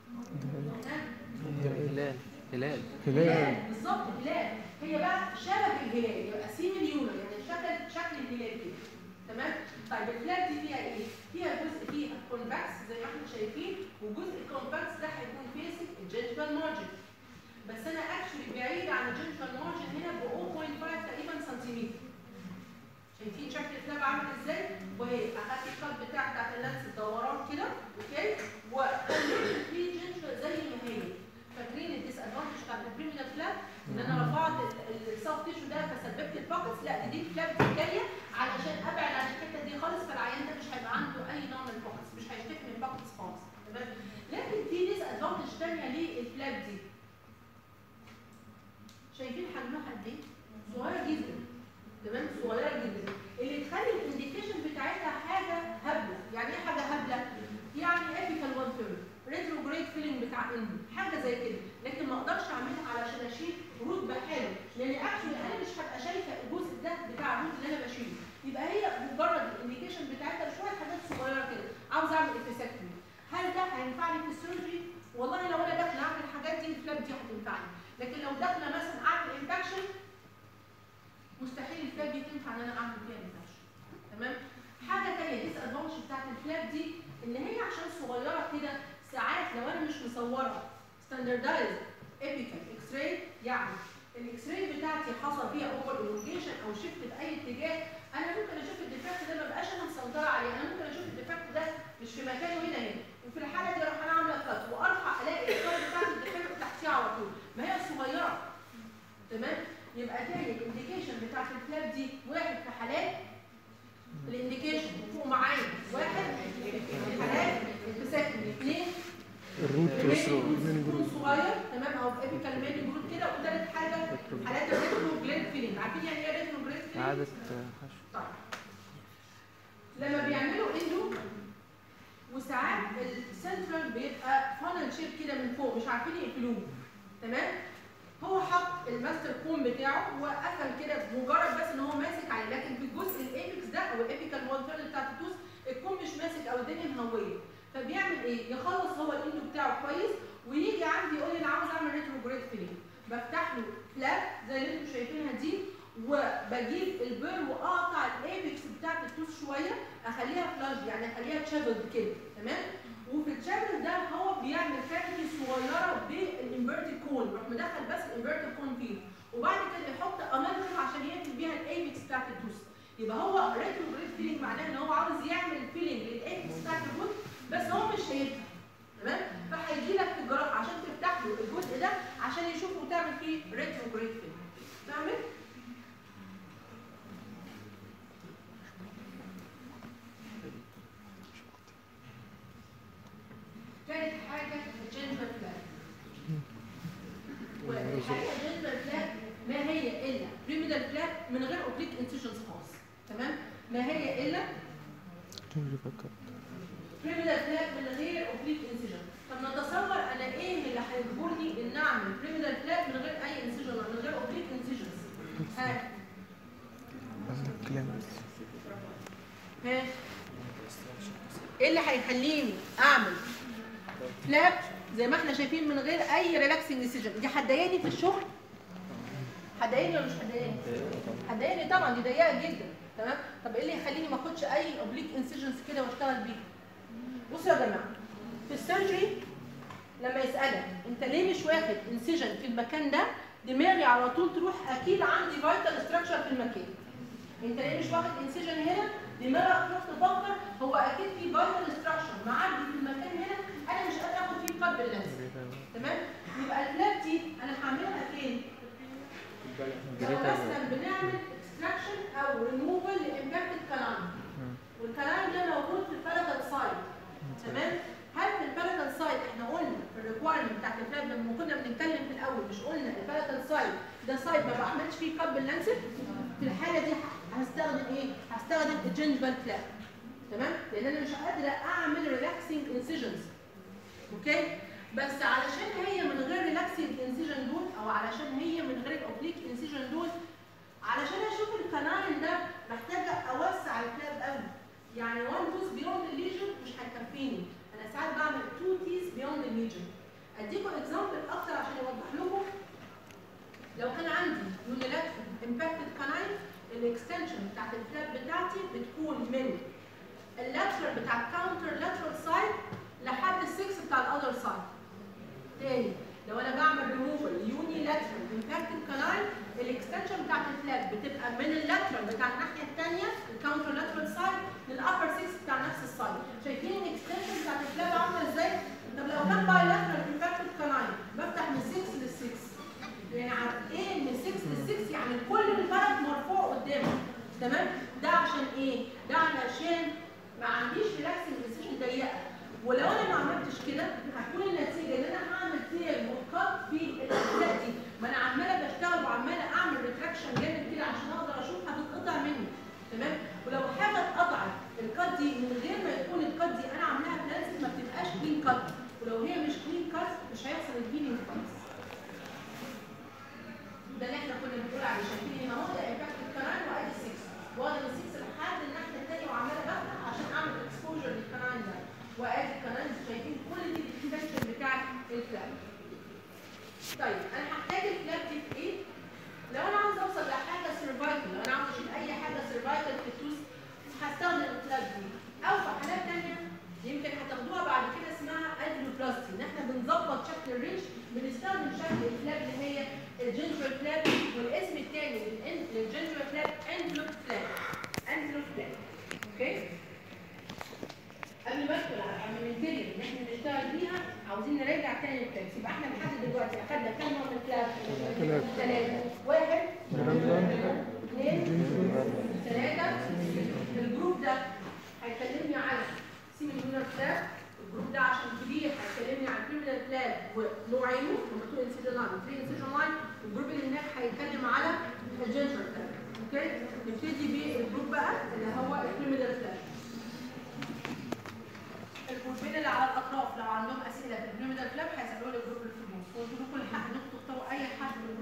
هلال هلال هلال بالظبط هلال هي بقى شبه الهلال يبقى سيمي ليونر يعني شكل شكل الهلال كده تمام؟ طيب الفلاب دي فيها ايه؟ فيها جزء فيها كونفكس زي ما احنا شايفين وجزء الكونفكس ده هيكون فيسك الجنجبال مارجن بس انا اكشلي بعيد عن الجنجبال مارجن هنا ب 0.5 تقريبا سنتيمتر شايفين شكل الفلاب عامل ازاي؟ وهي اخدت الكاب بتاع بتاعت اللانس الدوران كده اوكي؟ وخليت الفري جنجبال زي ما هي فاكرين الديس ادفانتج بتاعت البريمينال فلاب ان انا رفعت السوفت تيشو ده فسببت البوكتس لا دي الفلاب دي جايه علشان ابعد عن الحته دي خالص فالعيان ده مش هيبقى عنده اي نوع من البوكتس مش هيشتكي من البوكتس خالص تمام؟ لكن في ديس ادفانتج ثانيه للفلاب دي شايفين حجمها قد ايه؟ صغيره جدا تمام صغيره جدا اللي تخلي الانديكيشن بتاعتها حاجه هبله يعني ايه حاجه هبله يعني ابيكال وان ثيرد ريتروجريد فيلينج بتاع اندو حاجه زي كده لكن ما اقدرش اعملها علشان اشيل روت بحاله لان اكشلي انا مش هبقى شايفه الجزء ده بتاع الروت اللي انا بشيله يبقى هي مجرد الانديكيشن بتاعتها شويه حاجات صغيره كده عاوز اعمل افيسكتومي هل ده هينفعني في السيرجري والله لو انا داخله اعمل الحاجات دي الفلاب دي هتنفعني لكن لو داخله مثلا اعمل انفكشن مستحيل الفلاب دي تنفع ان انا اعمل فيها انفكشن تمام حاجه ثانيه ديس ادفانتج بتاعت الفلاب دي ان هي عشان صغيره كده ساعات لو انا مش مصوره ستاندردايز ايبيكال اكس راي يعني الاكس راي بتاعتي حصل فيها اوفر الونجيشن او شيفت في اي اتجاه انا ممكن اشوف الديفكت ده ما بقاش انا مسيطره عليه انا ممكن اشوف الديفكت ده مش في مكانه هنا هنا وفي الحاله دي اروح انا عامله كات وارفع الاقي الكات بتاعت الديفكت تحتيه على طول ما هي صغيره تمام يبقى تاني الانديكيشن بتاعت الفلاب دي واحد في حالات الانديكيشن فوق معايا واحد في حالات الفساكن اثنين الروت الميني جروت صغير تمام او ابيكال ميني جروت كده وثالث حاجه حالات الريترو جليد فيلينج عارفين يعني ايه ريترو جليد فيلينج؟ عادة حشو طيب لما بيعملوا اندو وساعات السنترال بيبقى فانل شيب كده من فوق مش عارفين يقفلوه تمام هو حط الماستر كوم بتاعه وقفل كده مجرد بس ان هو ماسك عليه لكن في الجزء الايبكس ده او الابيكال وول بتاعت التوث الكوم مش ماسك او الدنيا مهويه فبيعمل ايه؟ يخلص هو الاندو بتاعه كويس ويجي عندي يقول لي انا عاوز اعمل ريتروجريد فيلينج بفتح له فلاب زي اللي انتم شايفينها دي وبجيب البير واقطع الايبكس بتاعت التوث شويه اخليها فلاج يعني اخليها تشابلد كده تمام وفي الشابل ده هو بيعمل كافيتي صغيره بالانفيرتد كون يروح مدخل بس الانفيرتد كون فيه وبعد كده يحط امالجم عشان يقفل بيها الايبكس بتاعت التوث يبقى هو ريتروجريد فيلينج معناه ان هو عاوز يعمل فيلينج للايبكس بتاعت التوث بس هو مش شايفها تمام فهيجي لك في الجراحه عشان تفتح له الجزء ده عشان يشوف وتعمل فيه ريتروجريد فيلينج تعمل تالت حاجه الجنجر فلاج والحقيقه الجنجر فلاج ما هي الا بريميدال فلاج من غير اوبليك انسيشنز خالص تمام ما هي الا بريميدال فلاج من غير اوبليك انسيجن طب نتصور انا ايه اللي هيجبرني ان اعمل بريميدال فلاج من غير اي انسيجن من غير اوبليك انسيجنز ها ها ايه اللي هيخليني اعمل فلاج زي ما احنا شايفين من غير اي ريلاكسنج ديسيجن دي هتضايقني في الشغل هتضايقني ولا مش هتضايقني هتضايقني طبعا دي ضيقه جدا تمام طب ايه اللي يخليني ما اخدش اي اوبليك انسيجنز كده واشتغل بيها بصوا يا جماعه في السيرجري لما يسالك انت ليه مش واخد انسيجن في المكان ده دماغي على طول تروح اكيد عندي فايتال ستراكشر في المكان انت ليه مش واخد انسيجن هنا دماغك تروح تفكر هو اكيد في فايتال ستراكشر معدي في المكان هنا انا مش قادر اخد فيه قلب اللمس تمام يبقى الفلاب دي انا هعملها فين لو مثلا بنعمل اكستراكشن او ريموفال لامباكتد كلام والكلام ده موجود في البلاتال سايد تمام هل في البلاتال سايد احنا قلنا في الريكوايرمنت بتاعت الفلاب لما كنا بنتكلم في الاول مش قلنا البلاتال سايد ده سايد ما بعملش فيه قلب اللانسل في الحاله دي هستخدم ايه هستخدم الجنجبال فلاب تمام لان انا مش قادره اعمل ريلاكسنج انسيجنز اوكي بس علشان هي من غير ريلاكسنج انسيجن دول او علشان هي من غير الاوبليك انسيجن دول علشان اشوف الكناين ده محتاجه اوسع الفلاب قوي يعني 1 توز بيوند الليجن مش هيكفيني انا ساعات بعمل 2 تيز بيوند الليجن اديكم اكزامبل اكتر عشان يوضح لكم لو كان عندي يونيلاترال امباكتد كناين الاكستنشن بتاعت الفلاب بتاعتي بتكون من اللاترال بتاع الكاونتر لاترال سايد لحد السكس بتاع الاذر سايد تاني لو انا بعمل ريموفال يوني لاترال امباكتد كناين الاكستنشن بتاعت الفلاب بتبقى من اللاترال بتاع الناحيه الثانيه الكاونتر لاترال سايد للابر 6 بتاع نفس السايد شايفين الاكستنشن بتاعت الفلاب عامله ازاي طب لو كان باي لاترال امباكتد كناين بفتح من 6 لل 6 يعني عارف ايه من 6 لل 6 يعني كل البلد مرفوع قدامي تمام ده عشان ايه ده علشان ما عنديش ريلاكسنج ديسيشن ضيقه ولو انا ما عملتش كده هتكون النتيجه ان انا هعمل تير وكات في الاجزاء دي ما انا عماله بشتغل وعماله اعمل ريتراكشن جامد كده عشان اقدر اشوف هتتقطع مني تمام ولو حاجه اتقطعت الكات دي من غير ما يكون الكات دي انا عاملاها بلانس ما بتبقاش كلين كات ولو هي مش كلين كات مش هيحصل الهيلينج خالص ده اللي احنا كنا بنقول عليه شايفين هنا اهو ده امباكت الكناين وادي 6 واخد ال 6 لحد الناحيه الثانيه وعماله بفتح عشان اعمل اكسبوجر للكناين ده وادي الكناين شايفين كل دي الاكستنشن بتاع الفلاب طيب انا هحتاج الفلاب دي في ايه؟ لو انا عاوز اوصل لحاجه سيرفايكل لو انا عاوز اشيل اي حاجه سيرفايكل في التوس هستخدم الفلاب دي او في حالات ثانيه يمكن هتاخدوها بعد كده اسمها ادلوبلاستي ان احنا بنظبط شكل الريش بنستخدم شكل الفلاب اللي هي الجنجر فلاب والاسم الثاني للجنجر فلاب اندلوب فلاب اندلوب فلاب اوكي قبل ما ادخل على المنتيريال اللي احنا بنشتغل بيها عاوزين نراجع تاني الفلابس يبقى احنا لحد دلوقتي اخدنا كام نوع من الفلاب؟ ثلاثة واحد اثنين ثلاثة الجروب ده هيكلمني على سيميلونر فلاب الجروب ده عشان كبير هيكلمني عن كريمنال فلاب ونوعينه هما تو انسيجن لاين وثري انسيجن لاين والجروب اللي هناك هيتكلم على الجنجر فلاب اوكي نبتدي بالجروب بقى اللي هو الكريمنال فلاب الجروبين اللي على الاطراف لو عندهم اسئله في الكريمنال فلاب هيسالوها للجروب اللي في النص وانتوا لكم الحق انكم تختاروا اي حد من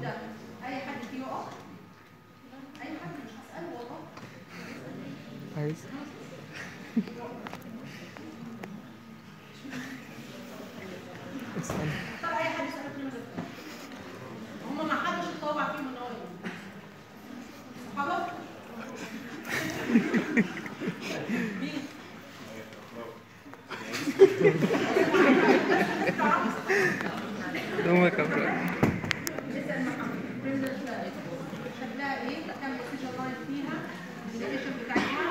ده اي حد فيه يقف اي حد مش هساله والله عايز استنى طب اي حد يساله كلمه زي كده. هم ما حدش اتطوع فيهم ان هو يقول صحابك مين دوما كبرى نسال محمد بريزنت شكلها ايه كم اكسجين لاين فيها الديريشن بتاعتها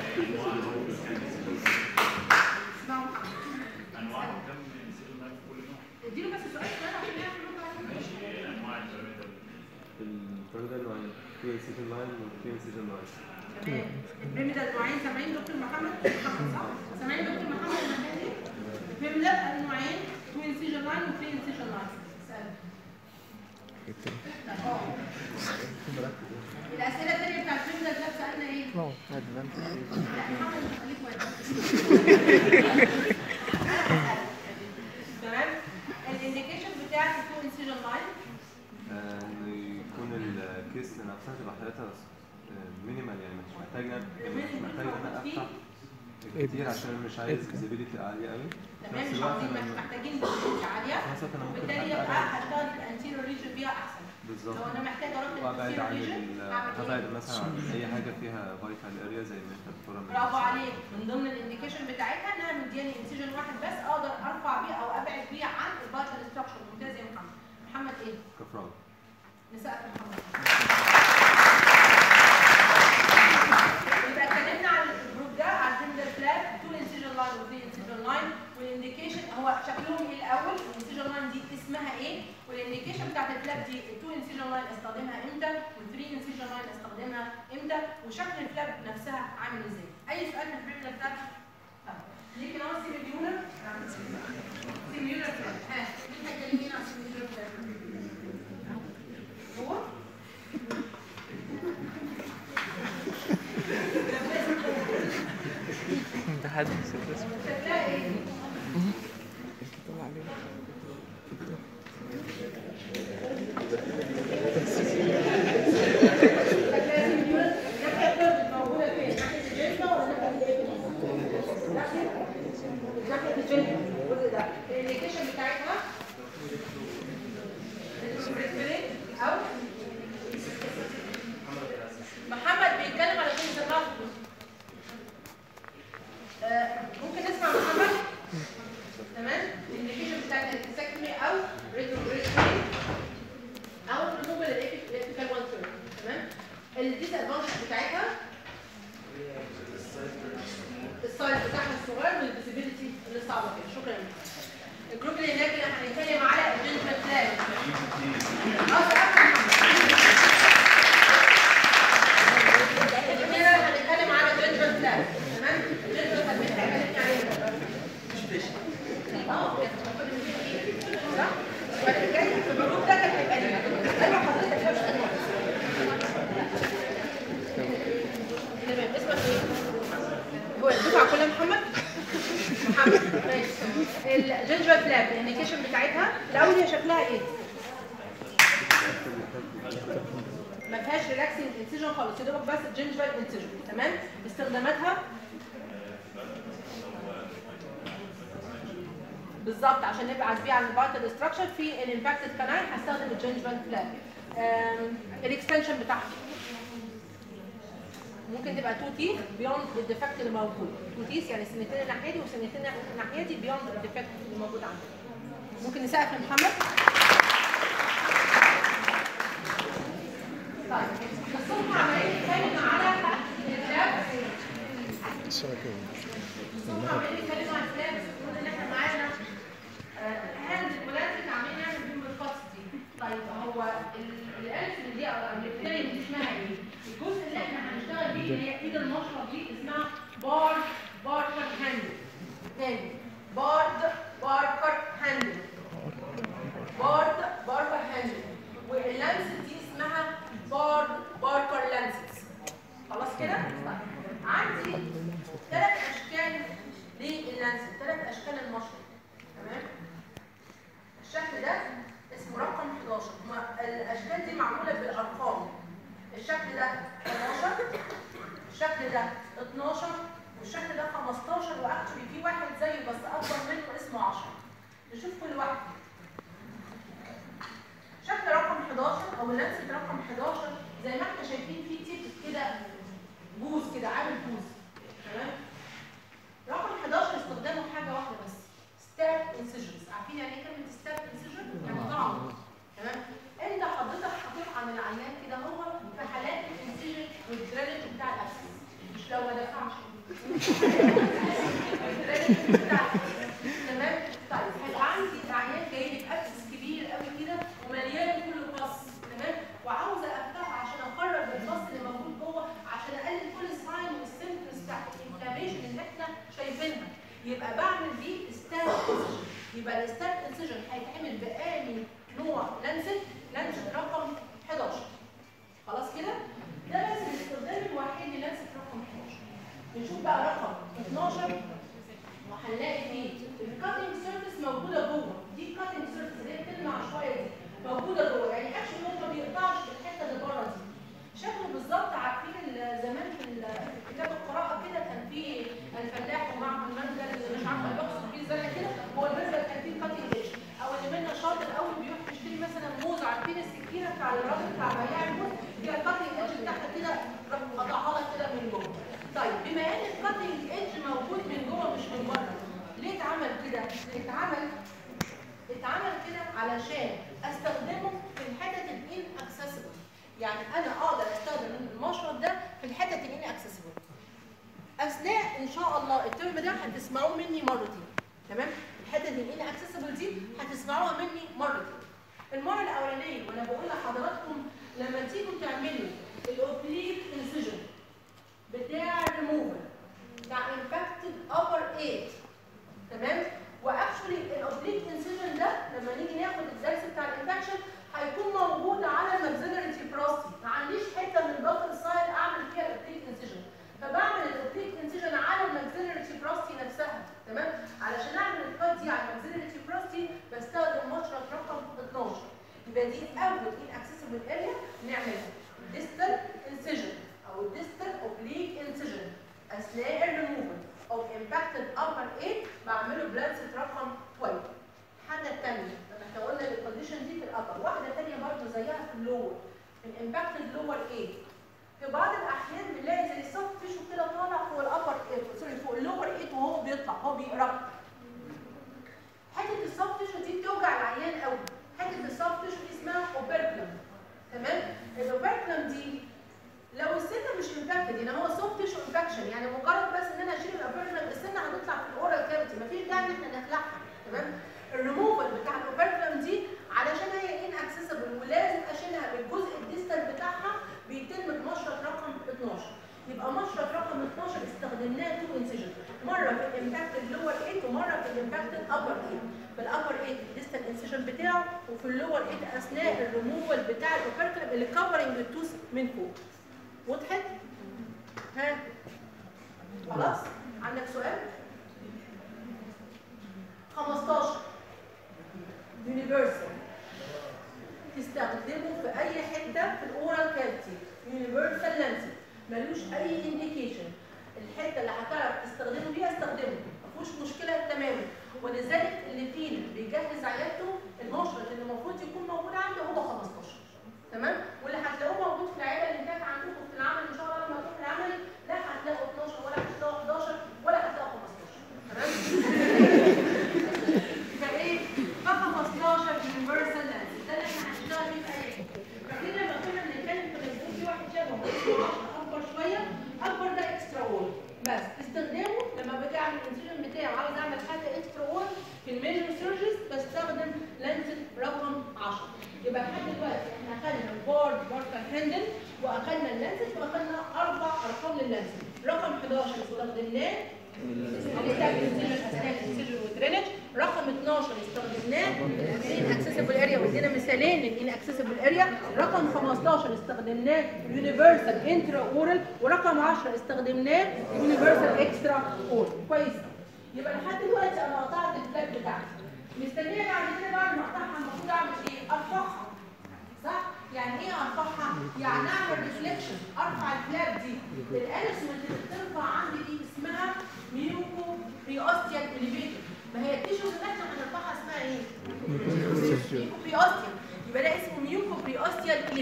اسمعوا محمد اديله بس سؤال صغير عشان يعرف يرد عليه. البيراميدال نوعين في انسيجن لاين وفي انسيجن لاين تمام بيراميدال نوعين سامعين دكتور محمد محمد صح سامعين دكتور محمد المهدي بيراميدال نوعين تو انسيجن لاين وثري انسيجن لاين اسال اه الاسئله الثانيه بتاعت بيراميدال ده سالنا ايه؟ اه ادفانس لا محمد مش خليك واقف تمام الانديكيشن بتاعت التو انسيجن لاين ان يكون الكيس نفسها تبقى حالتها مينيمال يعني مش محتاج مش محتاج ان انا افتح كتير عشان مش عايز فيزيبيليتي عاليه قوي في تمام نفس مش الوقت عاوزين انا محتاجين فيزيبيليتي عاليه مثلا انا ممكن وبالتالي حتى يبقى ابعد هشتغل في الانتيريور ريجن فيها احسن بالظبط لو انا محتاج اروح وابعد للانتيريور عن ريجن ال- هعمل هبعد ايه؟ مثلا عن اي حاجه فيها فايتال اريا زي ما انت بتقول برافو عليك من ضمن الانديكيشن بتاعتها انها مدياني انسيجن واحد بس اقدر ارفع بيه او ابعد بيه عن الفايتال ستراكشر ممتاز يا محمد محمد ايه؟ كفراغ نسقف محمد يبقى اتكلمنا عن الجروب ده على الجندر فلات تو انسيجن لاين وثري انسيجن لاين والانديكيشن هو شكلهم ايه الاول الانسيجن لاين دي اسمها ايه والانديكيشن بتاعت الفلاب دي التو انسيجن لاين استخدمها امتى والثري انسيجن لاين استخدمها امتى وشكل الفلاب نفسها عامل ازاي اي سؤال في البريمير فلاب ليك ناقص سيميليونر سيميليونر فلاب ها مين هيكلمني عن سيميليونر فلاب هو ده حد نسيت اسمه شكلها ايه طلع عليه الابلكيشن بتاعتها او محمد بيتكلم على كلمه الرفض آه، ممكن نسمع محمد تمام الانديكيشن بتاعت السكتمي او ريتروجريشن او ريموفال الابيكال 1 ثيرد تمام الديس ادفانتج بتاعتها السايز بتاعها الصغير والفيزيبيليتي اللي صعبه كده شكرا الجروب اللي هناك اللي هنتكلم على الجنتل بلان اه سألت محمد كده هنتكلم على الجنتل بلان تمام الجنتل بلان بنتكلم عليها اه صح السؤال الجاي في الجروب ده كان هيبقى ليه ايوه حضرتك مش تمام اسمك ايه؟ هو الدفعه كلها محمد؟ محمد ماشي الجنجر فلاب الانديكيشن بتاعتها الاول هي شكلها ايه؟ ما فيهاش ريلاكسنج انسيجن خالص يا دوبك بس الجنجر انسيجن تمام؟ استخداماتها بالظبط عشان نبعد بيه عن الفايتال ستراكشر في الامباكتد كانال هستخدم الجنجفال فلاب الاكستنشن بتاعها ممكن تبقى 2 تي بيوند الديفكت اللي موجود 2 تيس يعني سنتين الناحيه دي وسنتين الناحيه دي بيوند الديفكت اللي موجود عندك ممكن نسقف لمحمد طيب الصبح عمالين نتكلم على الفلاب الصبح عمالين نتكلم عن الفلاب بس المفروض ان احنا معانا هاند البولاتيك عاملين نعمل بيهم الخاص دي طيب هو ال- الالف اللي دي او الابتدائي دي اسمها ايه؟ الجزء اللي احنا هنشتغل بيه اللي هي ايد المشرط دي اسمها بار باركر هاندل تاني بارد باركر هاندل بارد باركر هاندل واللانس دي اسمها بارد باركر لانسز خلاص كده؟ طيب عندي ثلاث اشكال لللانس ثلاث اشكال المشرط تمام؟ الشكل ده اسمه رقم 11 هما الاشكال دي او اللانست رقم 11 زي ما احنا شايفين في تيب كده بوز كده عامل بوز تمام رقم 11 استخدامه حاجه واحده بس ستاب انسيجنز عارفين يعني ايه كلمه ستاب انسيجن يعني طعن تمام انت حضرتك حاطط عن العيان كده هو في حالات الانسيجن والدرينج بتاع الابسس مش لو ما دفعش الدرينج بتاع الأبسس. تمام طيب هيبقى عندي العيان جاي لي بابسس كبير قوي كده ومليان كله فص تمام وعاوزه افتحه عشان اخرج الفص اللي موجود جوه عشان اقلل كل الساين والسيمبتومز بتاعت الانفلاميشن اللي احنا شايفينها يبقى بعمل بيه ستاب انسيجن يبقى الستاب انسيجن هيتعمل بآلي نوع لانست لانست رقم 11 خلاص كده ده بس الاستخدام الوحيد للانست رقم 11 نشوف بقى رقم 12 وهنلاقي فيه الكاتنج سيرفيس موجوده جوه دي الكاتنج سيرفيس اللي هي بتلمع شويه دي موجوده جوه يعني اكشن هو ما بيقطعش في الحته اللي بره دي شكله بالظبط عارفين ال- زمان في ال- في كتاب القراءه كده كان في الفلاح ومعه المنزل اللي مش عارفه بيقصد فيه زرع كده هو المنزل كان فيه كاتنج ايدج او اللي منا شاطر قوي بيروح يشتري مثلا موز عارفين السكينه بتاع الراجل بتاع بياع الموز دي الكاتنج ايدج بتاعها كده راح قطعها لك كده من جوه طيب بما ان الكاتنج ايدج موجود من جوه مش من بره ليه اتعمل كده؟ اتعمل اتعمل كده علشان استخدمه في الحتت الان اكسسبل يعني انا اقدر استخدم المشرط ده في الحتت الان اكسسبل اثناء ان شاء الله الترم ده هتسمعوه مني مرتين تمام الحتت الان اكسسبل دي هتسمعوها مني مرتين المره الاولانيه وانا بقول لحضراتكم لما تيجوا تعملوا الاوبليك انسيجن بتاع الريموفر بتاع امباكتد ابر 8 تمام واكشولي الاوبليك انسيجن ده لما نيجي ناخد الدرس بتاع الانفكشن هيكون موجود على الماكسيلاري تيبراستي ما عنديش حته من بطن السايد اعمل فيها الاوبليك انسيجن فبعمل الاوبليك انسيجن على الماكسيلاري تيبراستي نفسها تمام علشان اعمل الكات دي على الماكسيلاري تيبراستي بستخدم مشرط رقم 12 يبقى دي اول ان اكسسبل اريا نعملها ديستال انسيجن او الديستال اوبليك انسيجن اثناء الريموفل of impacted upper 8 بعمله بلانست رقم 12 الحاجه الثانيه لما احنا قلنا الكونديشن دي في الابر واحده ثانيه برضه زيها في اللور الامباكتد لور 8 في بعض الاحيان بنلاقي زي السوفت تيشو كده طالع فوق الابر سوري فوق اللور 8 وهو بيطلع هو بيقرب حته السوفت تيشو دي بتوجع العيان قوي حته السوفت تيشو دي اسمها اوبركلم تمام الاوبركلم دي لو السنه مش انفكتد يعني هو سوفت تيشو انفكشن يعني مجرد بس ان انا اشيل الاوبركلم السنه هتطلع في الاورال كافيتي مفيش داعي ان احنا نخلعها تمام الريموفال بتاع الاوبركلم دي علشان هي ان اكسسبل ولازم اشيلها بالجزء الديستال بتاعها بيتم بمشرط رقم 12 يبقى مشرط رقم 12 استخدمناه تو انسيجن مره في الامباكتد لور 8 ومره في الامباكتد ابر 8 في الابر 8 الديستال انسيجن بتاعه وفي اللور 8 اثناء الريموفال بتاع الاوبركلم اللي كفرنج التوث من فوق وضحت؟ ها؟ خلاص؟ عندك سؤال؟ 15 يونيفرسال تستخدمه في اي حته في الاورال كافيتي يونيفرسال لانسز ملوش اي انديكيشن الحته اللي هتعرف تستخدمه فيها استخدمه مفيهوش مشكله تماما ولذلك اللي فينا بيجهز عيادته المشرط اللي المفروض يكون موجود عنده هو 15 تمام واللي هتلاقوه موجود في العياده اللي هناك عندكم في العمل ان شاء الله لما تروح العمل لا هتلاقوا 12 ولا هتلاقوا 11 ولا هتلاقوا 15 تمام فايه ف 15 يونيفرسال لانس ده اللي احنا هنشتغل فيه في اي حته فكده لما كنا بنتكلم كنا بنقول في واحد شبهه اسمه 10 اكبر شويه اكبر ده اكسترا وول بس استخدامه لما باجي اعمل الانسولين بتاعي وعاوز اعمل حاجه اكسترا وول في الميجر سيرجز بستخدم لانسل رقم 10 يبقى لحد دلوقتي احنا اخذنا البورد بارتا هاندل واخذنا اللانسز واخذنا اربع ارقام لللانسز رقم 11 استخدمناه رقم 12 استخدمناه للان اكسسبل اريا وادينا مثالين للان اكسسبل اريا رقم 15 استخدمناه يونيفرسال انترا اورال ورقم 10 استخدمناه يونيفرسال اكسترا اورال كويس يبقى لحد دلوقتي انا قطعت الفلاج بتاعتي مستنيه بعد كده بعد ما اقطعها المفروض اعمل ايه؟ ارفعها صح؟ يعني ايه ارفعها؟ يعني اعمل ريفليكشن ارفع الفلاب دي الانسمنت اللي بترفع عندي دي اسمها ميوكو بريوستيال اليفيتور ما هي التيشوز اللي احنا هنرفعها اسمها ايه؟ ميوكو بريوستيال يبقى ده اسمه ميوكو بريوستيال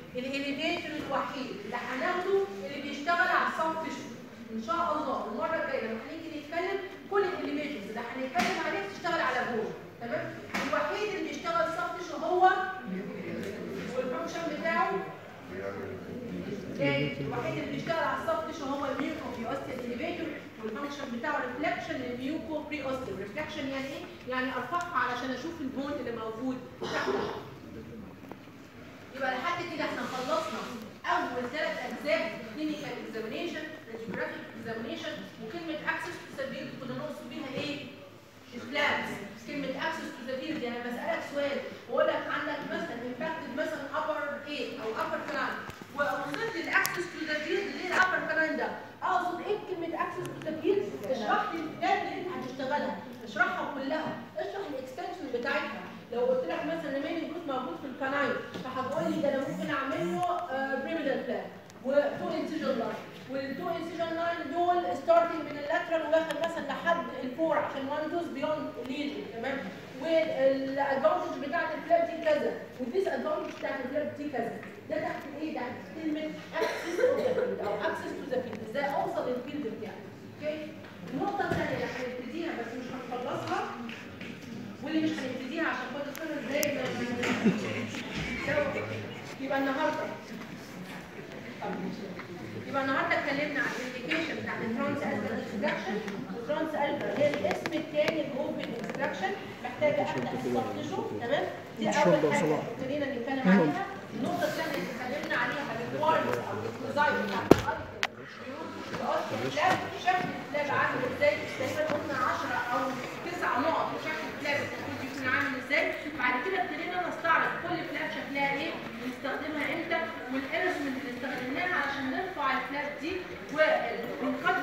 الاليفيتور الوحيد اللي هناخده اللي بيشتغل على السوفت تيشو ان شاء الله المره الجايه لما هنيجي نتكلم كل الاليفيتورز اللي هنتكلم عليها بتشتغل على جول تمام الوحيد اللي بيشتغل سوفت تيشو هو والفانكشن بتاعه تاني الوحيد اللي بيشتغل على السوفت تيشو هو الميوكو بري اوستيال اليفيتور والفانكشن بتاعه ريفلكشن للميوكو بري اوستيال ريفلكشن يعني ايه؟ يعني ارفعها علشان اشوف البون اللي موجود تحتها يبقى لحد كده احنا خلصنا اول ثلاث اجزاء كلينيكال اكزامينيشن راديوجرافيك اكزامينيشن وكلمه اكسس تو ذا فيلد كنا نقصد بيها ايه؟ الفلابس كلمه اكسس تو ذا فيلد يعني بسالك سؤال واقول لك عندك مثلا امباكتد مثلا ابر ايه او ابر كلام ووصلت للاكسس تو ذا فيلد ليه الابر كلام ده؟ اقصد ايه كلمه اكسس تو ذا فيلد؟ اشرح لي الفلاب اللي انت هتشتغلها اشرحها كلها اشرح الاكستنشن بتاعتها لو قلت لك مثلا المين جروث موجود في القناين فهتقول لي ده انا ممكن اعمل له بريميدال بلان وتو انسيجن لاين والتو انسيجن لاين دول ستارتنج من اللاترال واخد مثلا لحد الفور عشان وان دوز بيوند ليجن تمام والادفانتج بتاعت الفلاب دي كذا والديس ادفانتج بتاعت الفلاب دي كذا ده تحت ايه تحت كلمه اكسس اوف ذا فيلد او اكسس تو ذا فيلد ازاي اوصل للفيلد بتاعي اوكي النقطه الثانيه اللي هنبتديها بس مش هنخلصها واللي مش هنبتديها عشان خاطر كده ازاي يبقى النهارده يبقى النهارده اتكلمنا عن الانديكيشن بتاعت الترانس الفا اكستراكشن الترانس الفا هي الاسم الثاني الاوبن اكستراكشن محتاجه ابدا استخدمه تمام دي اول حاجه ابتدينا نتكلم عليها النقطه الثانيه اللي اتكلمنا عليها الريكوايرمنت او الديزاين بتاعت الفلاب شكل الفلاب عامل ازاي تقريبا قلنا 10 او 9 نقط شكل الفلاب المفروض يكون عامل ازاي بعد كده ابتدينا نستعرض كل فلاب شكلها ايه ونستخدمها امتى والانسترومنت اللي استخدمناها علشان نرفع الفلاب دي ونقدر